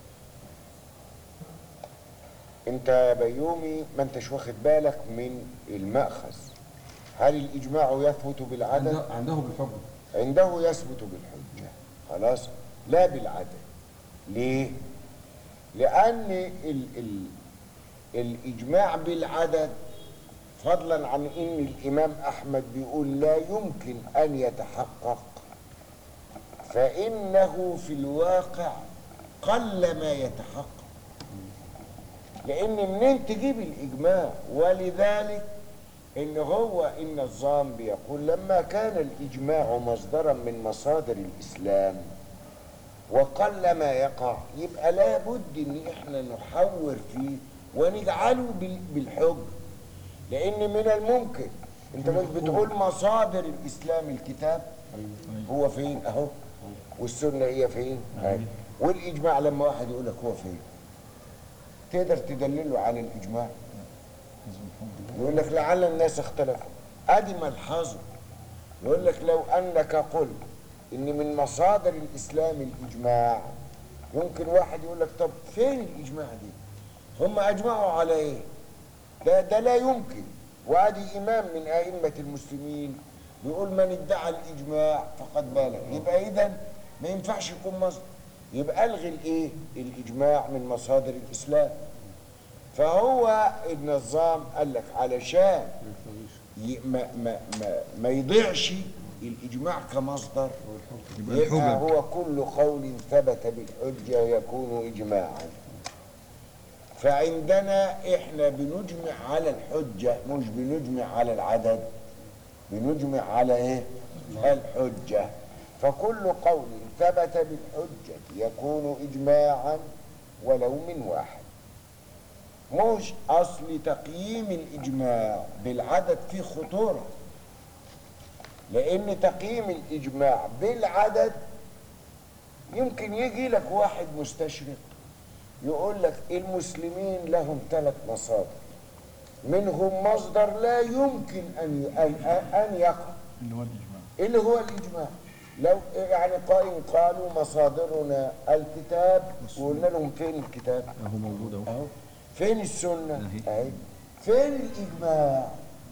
انت يا بيومي ما انتش واخد بالك من المأخذ هل الإجماع يثبت بالعدد؟ عنده, عنده بالحجه عنده يثبت بالحجة خلاص لا بالعدد ليه؟ لأن ال ال الإجماع بالعدد فضلا عن إن الإمام أحمد بيقول لا يمكن أن يتحقق فإنه في الواقع قل ما يتحقق لأن منين تجيب الإجماع ولذلك إن هو النظام بيقول لما كان الإجماع مصدرا من مصادر الإسلام وقل ما يقع يبقى لابد إن إحنا نحور فيه ونجعله بال- بالحج لأن من الممكن أنت مش بتقول مصادر الإسلام الكتاب هو فين أهو والسنة هي فين أهي والإجماع لما واحد يقول لك هو فين تقدر تدلله عن الإجماع يقول لك لعل الناس اختلفوا ادي ملحظه يقول لك لو انك قلت ان من مصادر الاسلام الاجماع يمكن واحد يقول لك طب فين الاجماع دي هم اجمعوا على ايه ده ده لا يمكن وادي امام من ائمه المسلمين بيقول من ادعى الاجماع فقد بالغ يبقى اذا ما ينفعش يكون مصدر يبقى الغي الايه الاجماع من مصادر الاسلام فهو النظام قال لك علشان ي- ما, ما, ما, ما يضيعش الإجماع كمصدر يبقى هو كل قول ثبت بالحجة يكون إجماعا فعندنا إحنا بنجمع على الحجة مش بنجمع على العدد بنجمع على إيه؟ الحجة فكل قول ثبت بالحجة يكون إجماعا ولو من واحد مش اصل تقييم الاجماع بالعدد فيه خطوره لان تقييم الاجماع بالعدد يمكن يجي لك واحد مستشرق يقول لك المسلمين لهم ثلاث مصادر منهم مصدر لا يمكن ان ان ان يقع اللي هو الاجماع اللي هو الإجماع لو يعني قائم قالوا مصادرنا الكتاب وقلنا لهم فين الكتاب اهو موجود اهو أهو فين السنة أهي فين الإجماع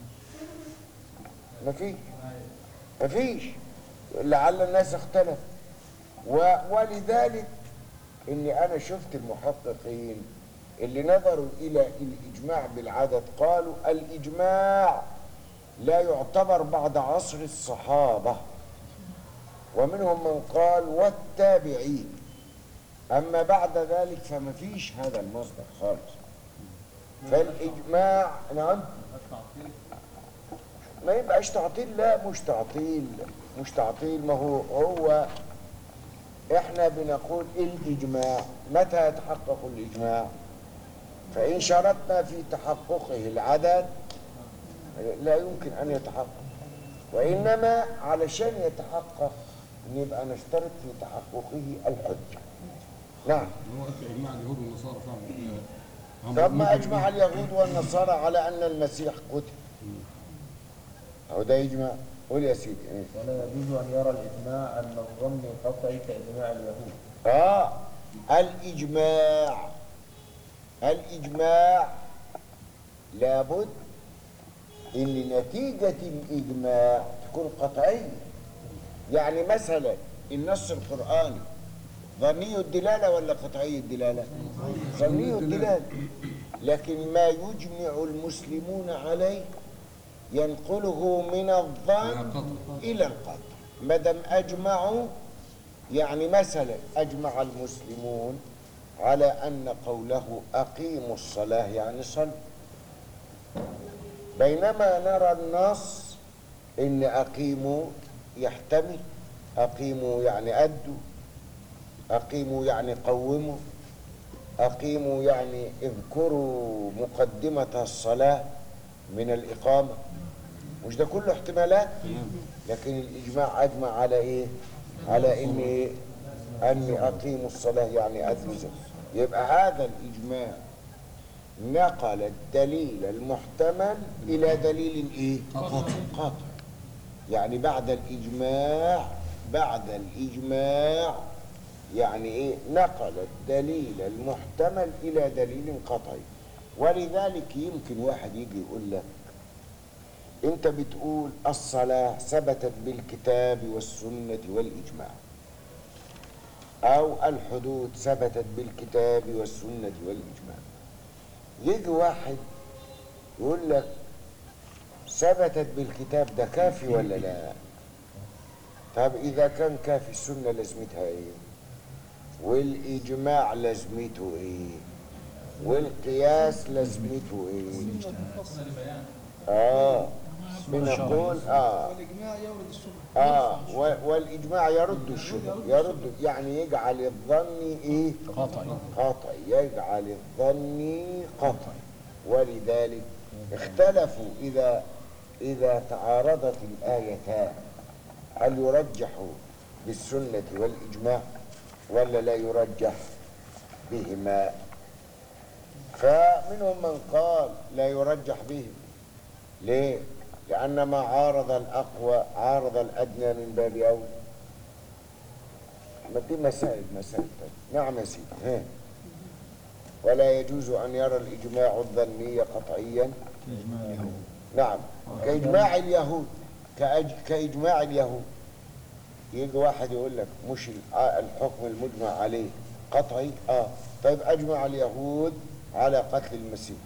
مفيش مفيش لعل الناس اختلف و- ولذلك اني انا شفت المحققين اللي نظروا الى الاجماع بالعدد قالوا الاجماع لا يعتبر بعد عصر الصحابه ومنهم من قال والتابعين اما بعد ذلك فما فيش هذا المصدر خالص فالاجماع نعم ما يبقاش تعطيل لا مش تعطيل مش تعطيل ما هو هو احنا بنقول الاجماع متى يتحقق الاجماع فان شرطنا في تحققه العدد لا يمكن ان يتحقق وانما علشان يتحقق نبقى نشترط في تحققه الحجه نعم هو في اجماع اليهود والنصارى فعلا هم طب ما ممكن اجمع يكون- اليهود والنصارى على ان المسيح قتل هو ده اجماع قول يا سيدي إيه؟ ولا يجوز أن يرى الإجماع أن الظن قطعي كإجماع اليهود اه الإجماع الإجماع لابد إن نتيجة الإجماع تكون قطعية يعني مثلا النص القرآني ظني الدلالة ولا قطعي الدلالة؟ ظني الدلالة لكن ما يجمع المسلمون عليه ينقله من الظن إلى القطع ما دام أجمعوا يعني مثلا أجمع المسلمون على أن قوله أقيموا الصلاة يعني صلوا بينما نرى النص إن أقيموا يحتمل أقيموا يعني أدوا أقيموا يعني قوموا أقيموا يعني اذكروا مقدمة الصلاة من الإقامة مش ده كله احتمالات لكن الإجماع أجمع على إيه على إن إيه؟ أن أقيموا الصلاة يعني أدوا الزكاة يبقى هذا الإجماع نقل الدليل المحتمل إلى دليل إيه قطع يعني بعد الإجماع بعد الإجماع يعني إيه نقل الدليل المحتمل إلى دليل قطعي ولذلك يمكن واحد يجي يقول لك انت بتقول الصلاة ثبتت بالكتاب والسنة والإجماع أو الحدود ثبتت بالكتاب والسنة والإجماع يجي واحد يقول لك ثبتت بالكتاب ده كافي ولا لا طب إذا كان كافي السنة لازمتها إيه والإجماع لازمته إيه والقياس لازمته إيه آه بنقول آه والإجماع يورد الشبهة آه و- والإجماع يرد الشبه يرد يعني يجعل الظن إيه قطعي قطعي يجعل الظن قطعي ولذلك اختلفوا إذا إذا تعارضت الآيتان هل يرجح بالسنة والإجماع ولا لا يرجح بهما فمنهم من قال لا يرجح بهم ليه؟ لأن ما عارض الأقوى عارض الأدنى من باب أولى ما دي مسائل مسائل تانية. نعم يا سيدي ها. ولا يجوز أن يرى الإجماع الظني قطعيا نعم كإجماع اليهود كأج... كإجماع اليهود يجي واحد يقول لك مش ال- آه الحكم المجمع عليه قطعي اه طيب أجمع اليهود على قتل المسيح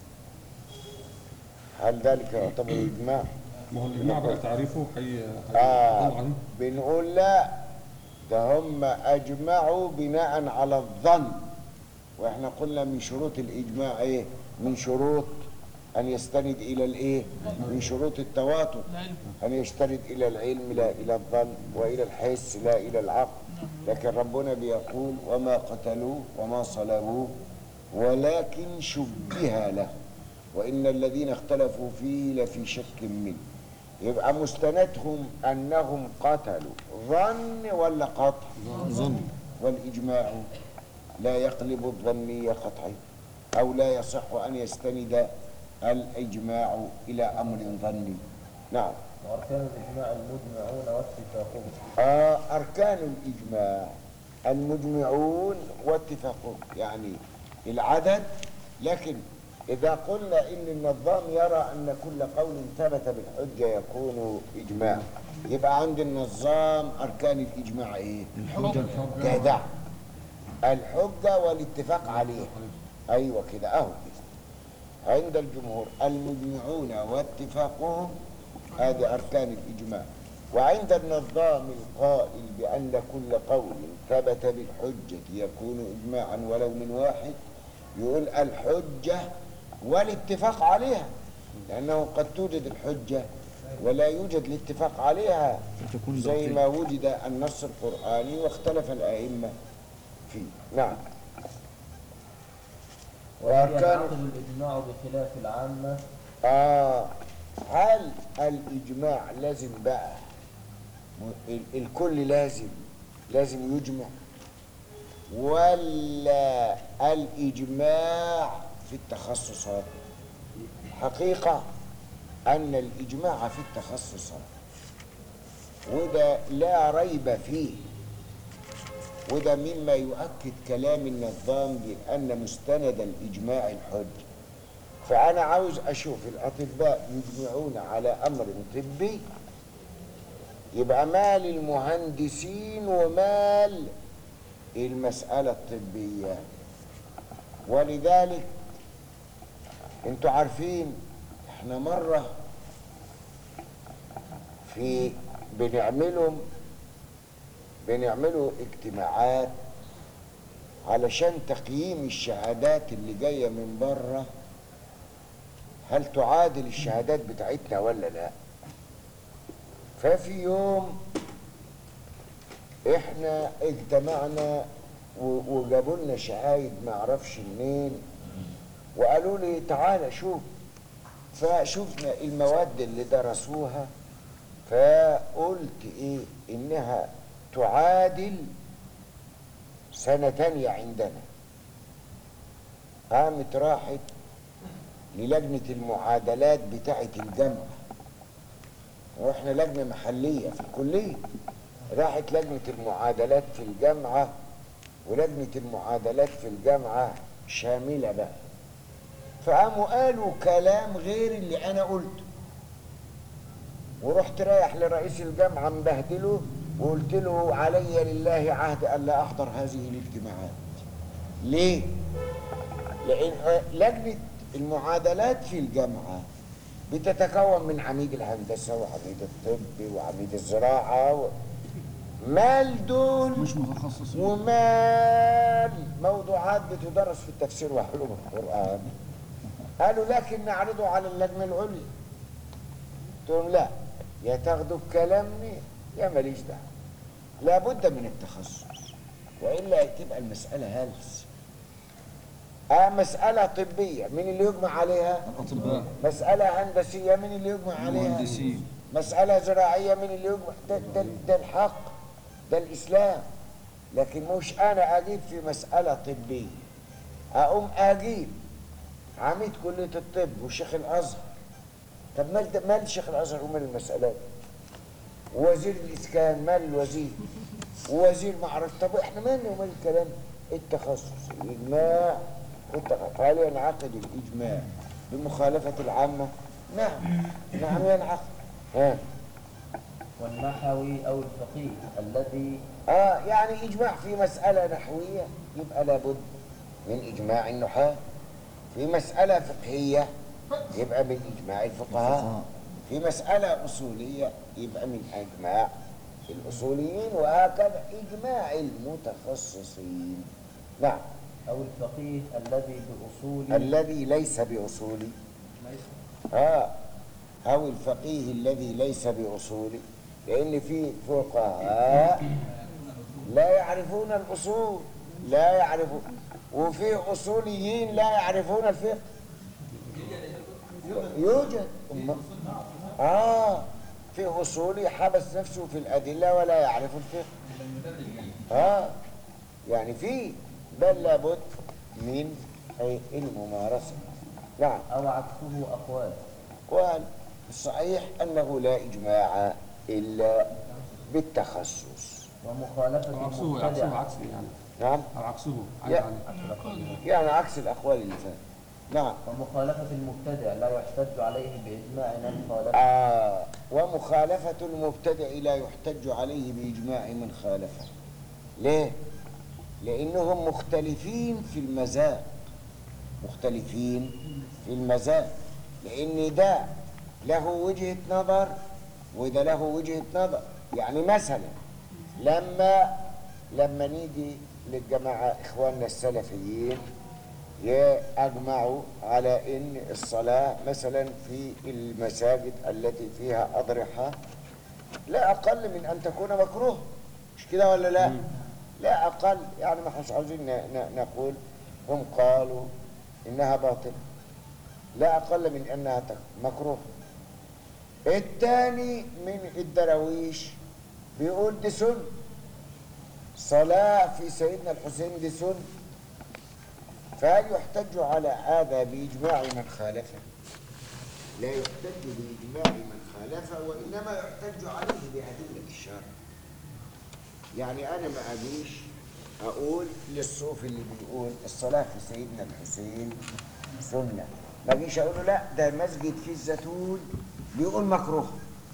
هل ذلك يعتبر إجماع؟ ما هو الإجماع بقى تعريفه حي آه طبعا بنقول لا ده هم أجمعوا بناء على الظن وإحنا قلنا من شروط الإجماع إيه؟ من شروط أن يستند إلى الإيه؟ من شروط التواتر أن يستند إلى العلم لا إلى الظن وإلى الحس لا إلى العقل لكن ربنا بيقول وما قتلوه وما صلبوه ولكن شبه له وإن الذين اختلفوا فيه لفي شك منه يبقى مستندهم أنهم قتلوا ظن ولا قطع ظن والإجماع لا يقلب الظنية قطعي أو لا يصح أن يستند الإجماع إلى أمر ظني نعم وأركان الإجماع المجمعون واتفاقهم آه أركان الإجماع المجمعون واتفاقهم يعني العدد لكن إذا قلنا إن النظام يرى أن كل قول ثبت بالحجة يكون إجماع يبقى عند النظام أركان الإجماع إيه؟ جدع الحجة والاتفاق عليه أيوة كده أهو كده عند الجمهور المجمعون واتفاقهم هذه أركان الإجماع وعند النظام القائل بأن كل قول ثبت بالحجة يكون إجماعا ولو من واحد يقول الحجة والاتفاق عليها لأنه قد توجد الحجة ولا يوجد الاتفاق عليها زي ما وجد النص القرآني واختلف الأئمة فيه نعم وأركان وينعقد الإجماع بخلاف العامة آه هل الإجماع لازم بقى م- ال- الكل لازم لازم يجمع ولا الإجماع في التخصصات حقيقة أن الإجماع في التخصصات وده لا ريب فيه وده مما يؤكد كلام النظام بأن مستند الإجماع الحج فأنا عاوز أشوف الأطباء يجمعون على أمر طبي يبقى مال المهندسين ومال المسألة الطبية ولذلك انتوا عارفين احنا مرة في بنعملهم بنعملوا اجتماعات علشان تقييم الشهادات اللي جاية من بره هل تعادل الشهادات بتاعتنا ولا لا ففي يوم احنا اجتمعنا و- وجابوا لنا شهايد ما اعرفش منين وقالوا لي تعالى شوف فشفنا المواد اللي درسوها فقلت ايه انها تعادل سنة تانية عندنا قامت راحت للجنة المعادلات بتاعة الجامعة واحنا لجنة محلية في الكلية راحت لجنة المعادلات في الجامعة ولجنة المعادلات في الجامعة شاملة بقى فقاموا قالوا كلام غير اللي أنا قلته ورحت رايح لرئيس الجامعة مبهدله وقلت له علي لله عهد ألا أحضر هذه الاجتماعات ليه؟ لأن لجنة المعادلات في الجامعة بتتكون من عميد الهندسة وعميد الطب وعميد الزراعة و... مال دول مش متخصصين ومال موضوعات بتدرس في التفسير وعلوم القرآن قالوا لكن نعرضه على اللجنة العليا قلت لهم لا يا تاخدوا بكلامي يا ماليش دعوة لابد من التخصص وإلا تبقى المسألة هلس آه مسألة طبية مين اللي يجمع عليها؟ الأطباء مسألة هندسية مين اللي يجمع عليها؟ المهندسين مسألة زراعية من اللي يجمع ده, ده, ده الحق ده الإسلام لكن مش أنا أجيب في مسألة طبية أقوم أجيب عميد كلية الطب وشيخ الأزهر طب مال ده- مال شيخ الأزهر ومال المسألات ووزير الإسكان مال الوزير ووزير معرفة طب إحنا مالنا ومال الكلام التخصص الإجماع والتخصص هل ينعقد الإجماع بمخالفة العامة؟ نعم نعم ينعقد ها والنحوي أو الفقيه الذي اه يعني اجماع في مسألة نحوية يبقى لابد من اجماع النحاة في مسألة فقهية يبقى من اجماع الفقهاء في مسألة اصولية يبقى من اجماع الاصوليين وهكذا اجماع المتخصصين نعم أو الفقيه الذي بأصول الذي ليس باصولي اه او الفقيه الذي ليس باصولي لان في فقهاء لا يعرفون الاصول لا يعرفون وفي اصوليين لا يعرفون الفقه يوجد أما- اه في اصولي حبس نفسه في الادله ولا يعرف الفقه اه يعني في بل لابد من أي الممارسه نعم أو عكسه أقوال قال الصحيح أنه لا إجماع إلا بالتخصص ومخالفة أو عكسه عكسه المبتدع عكس يعني نعم أو عكسه عايز يا- عليه يعني عكس الأقوال اللي فاتت نعم ومخالفة المبتدع لا يحتج عليه بإجماع من خالفه آه ومخالفة المبتدع لا يحتج عليه بإجماع من خالفه ليه؟ لأنهم مختلفين في المذاق مختلفين في المذاق لأن ده له وجهة نظر وده له وجهة نظر يعني مثلا لما لما نيجي للجماعة إخواننا السلفيين يجمعوا على ان الصلاه مثلا في المساجد التي فيها اضرحه لا اقل من ان تكون مكروه مش كده ولا لا لا اقل يعني ما احناش عاوزين ن- ن- نقول هم قالوا انها باطله لا اقل من انها تك- مكروه الثاني من الدراويش بيقول دي سنه صلاه في سيدنا الحسين دي سنه فهل يحتج على هذا بإجماع من خالفه؟ لا يحتج بإجماع من خالفه وإنما يحتج عليه بأدلة الشرع يعني أنا ما أجيش أقول للصوفي اللي بيقول الصلاة في سيدنا الحسين سنة ما أجيش أقول له لا ده مسجد في الزيتون بيقول مكروه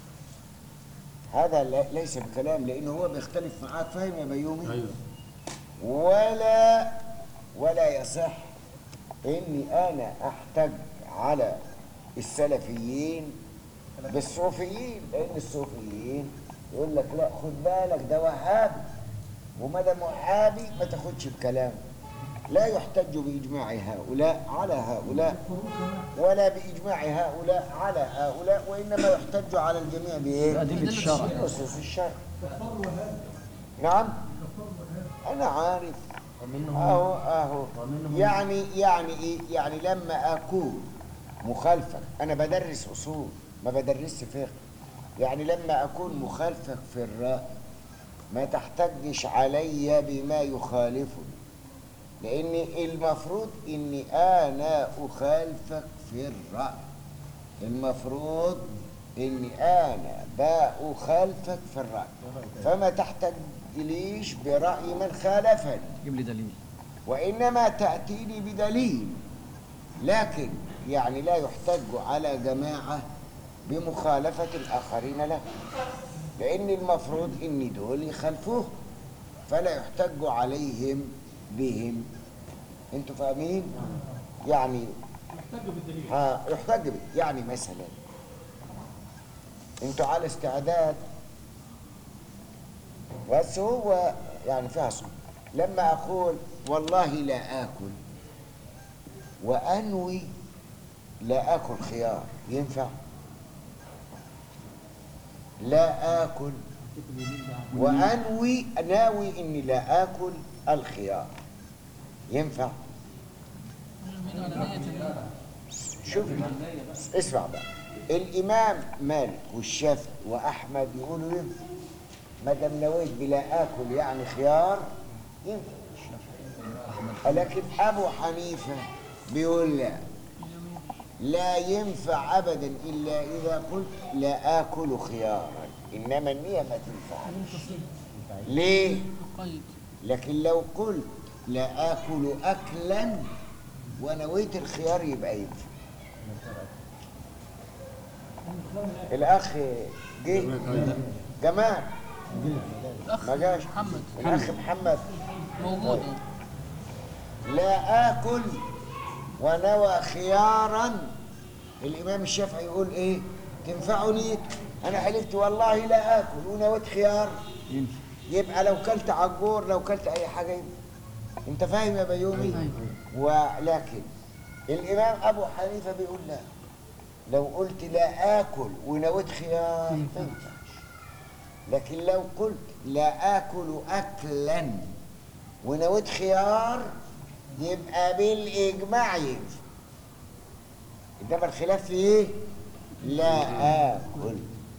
هذا لا- ليس بكلام لأنه هو بيختلف معاك فاهم يا بيومي؟ ايوه ولا ولا يصح اني انا احتج على السلفيين بالصوفيين لان الصوفيين يقول لك لا خد بالك ده وهابي وما دام وهابي ما تاخدش بكلامه لا يحتج باجماع هؤلاء على هؤلاء ولا باجماع هؤلاء على هؤلاء وانما يحتج على الجميع بايه؟ بأدلة الشرع. بنصوص الشرع نعم انا عارف اهو اهو يعني يعني ايه يعني لما اكون مخالفك انا بدرس اصول ما بدرسش فقه يعني لما اكون مخالفك في الراي ما تحتجش علي بما يخالفني لان المفروض اني انا اخالفك في الراي المفروض اني انا بأخالفك في الراي فما تحتجليش براي من خالفني جيب لي دليل وإنما تأتيني بدليل لكن يعني لا يحتج على جماعة بمخالفة الآخرين له لأن المفروض إن دول يخالفوه فلا يحتج عليهم بهم انتوا فاهمين؟ يعني يحتج بالدليل ها يحتج به يعني مثلا انتوا على استعداد بس هو يعني فيها صعب لما اقول والله لا اكل وانوي لا اكل خيار ينفع لا اكل وانوي ناوي اني لا اكل الخيار ينفع شوف اسمع بقى الامام مالك والشافعي واحمد يقولوا ينفع ما دام نويت بلا اكل يعني خيار ينفع لكن ابو حنيفه بيقول لا لا ينفع ابدا الا اذا قلت لا اكل خيارا انما النيه ما تنفعش ليه قيد لكن لو قلت لا آكل أكلا ونويت الخيار يبقى ينفع الأخ جه جمال الاخ ما جاش محمد الأخ محمد موجود لا آكل ونوى خيارا الإمام الشافعي يقول إيه تنفعني أنا حلفت والله لا آكل ونويت خيار ينفع يبقى لو كلت عجور لو كلت اي حاجه ينفع انت فاهم يا بيومي ولكن الامام ابو حنيفه بيقول لا لو قلت لا اكل ونويت خيار ما ينفعش لكن لو قلت لا اكل اكلا ونويت خيار يبقى بالاجماع ينفع انما الخلاف في ايه لا اكل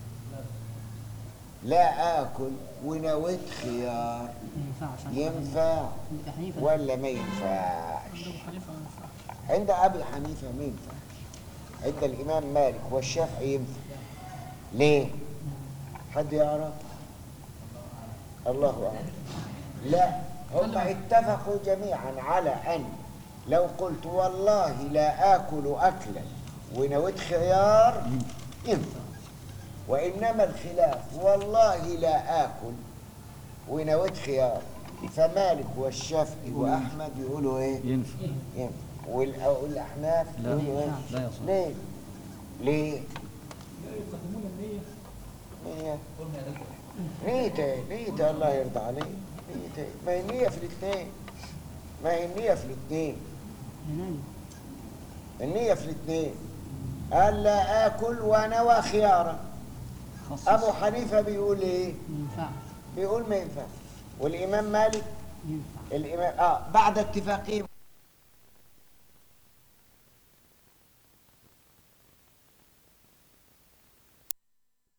لا اكل ونويت خيار ما ينفعش ينفع أبو حنيفة ولا ما ينفعش ابو حنيفه ما ينفعش عند ابي حنيفه ما ينفعش عند الامام مالك والشافعي ينفع ليه حد يعرف الله اعلم لا هم اتفقوا جميعا على ان لو قلت والله لا اكل اكلا ونويت خيار ينفع وانما الخلاف والله لا اكل ونويت خيار فمالك والشافعي واحمد يقولوا ايه ينفع ينفع والأ- والاحناف لا. يقولوا ايه لا يصح. ليه ليه يستخدمون النية نية نية نية الله يرضى عليك نية ما هي النية في الاثنين ما هي النية في الاثنين ينام النية في الاثنين قال لا آكل ونوى خيارا خصص أبو حنيفة بيقول إيه؟ ما ينفعش بيقول ما ينفعش والإمام مالك ينفع الإمام آه بعد اتفاقهم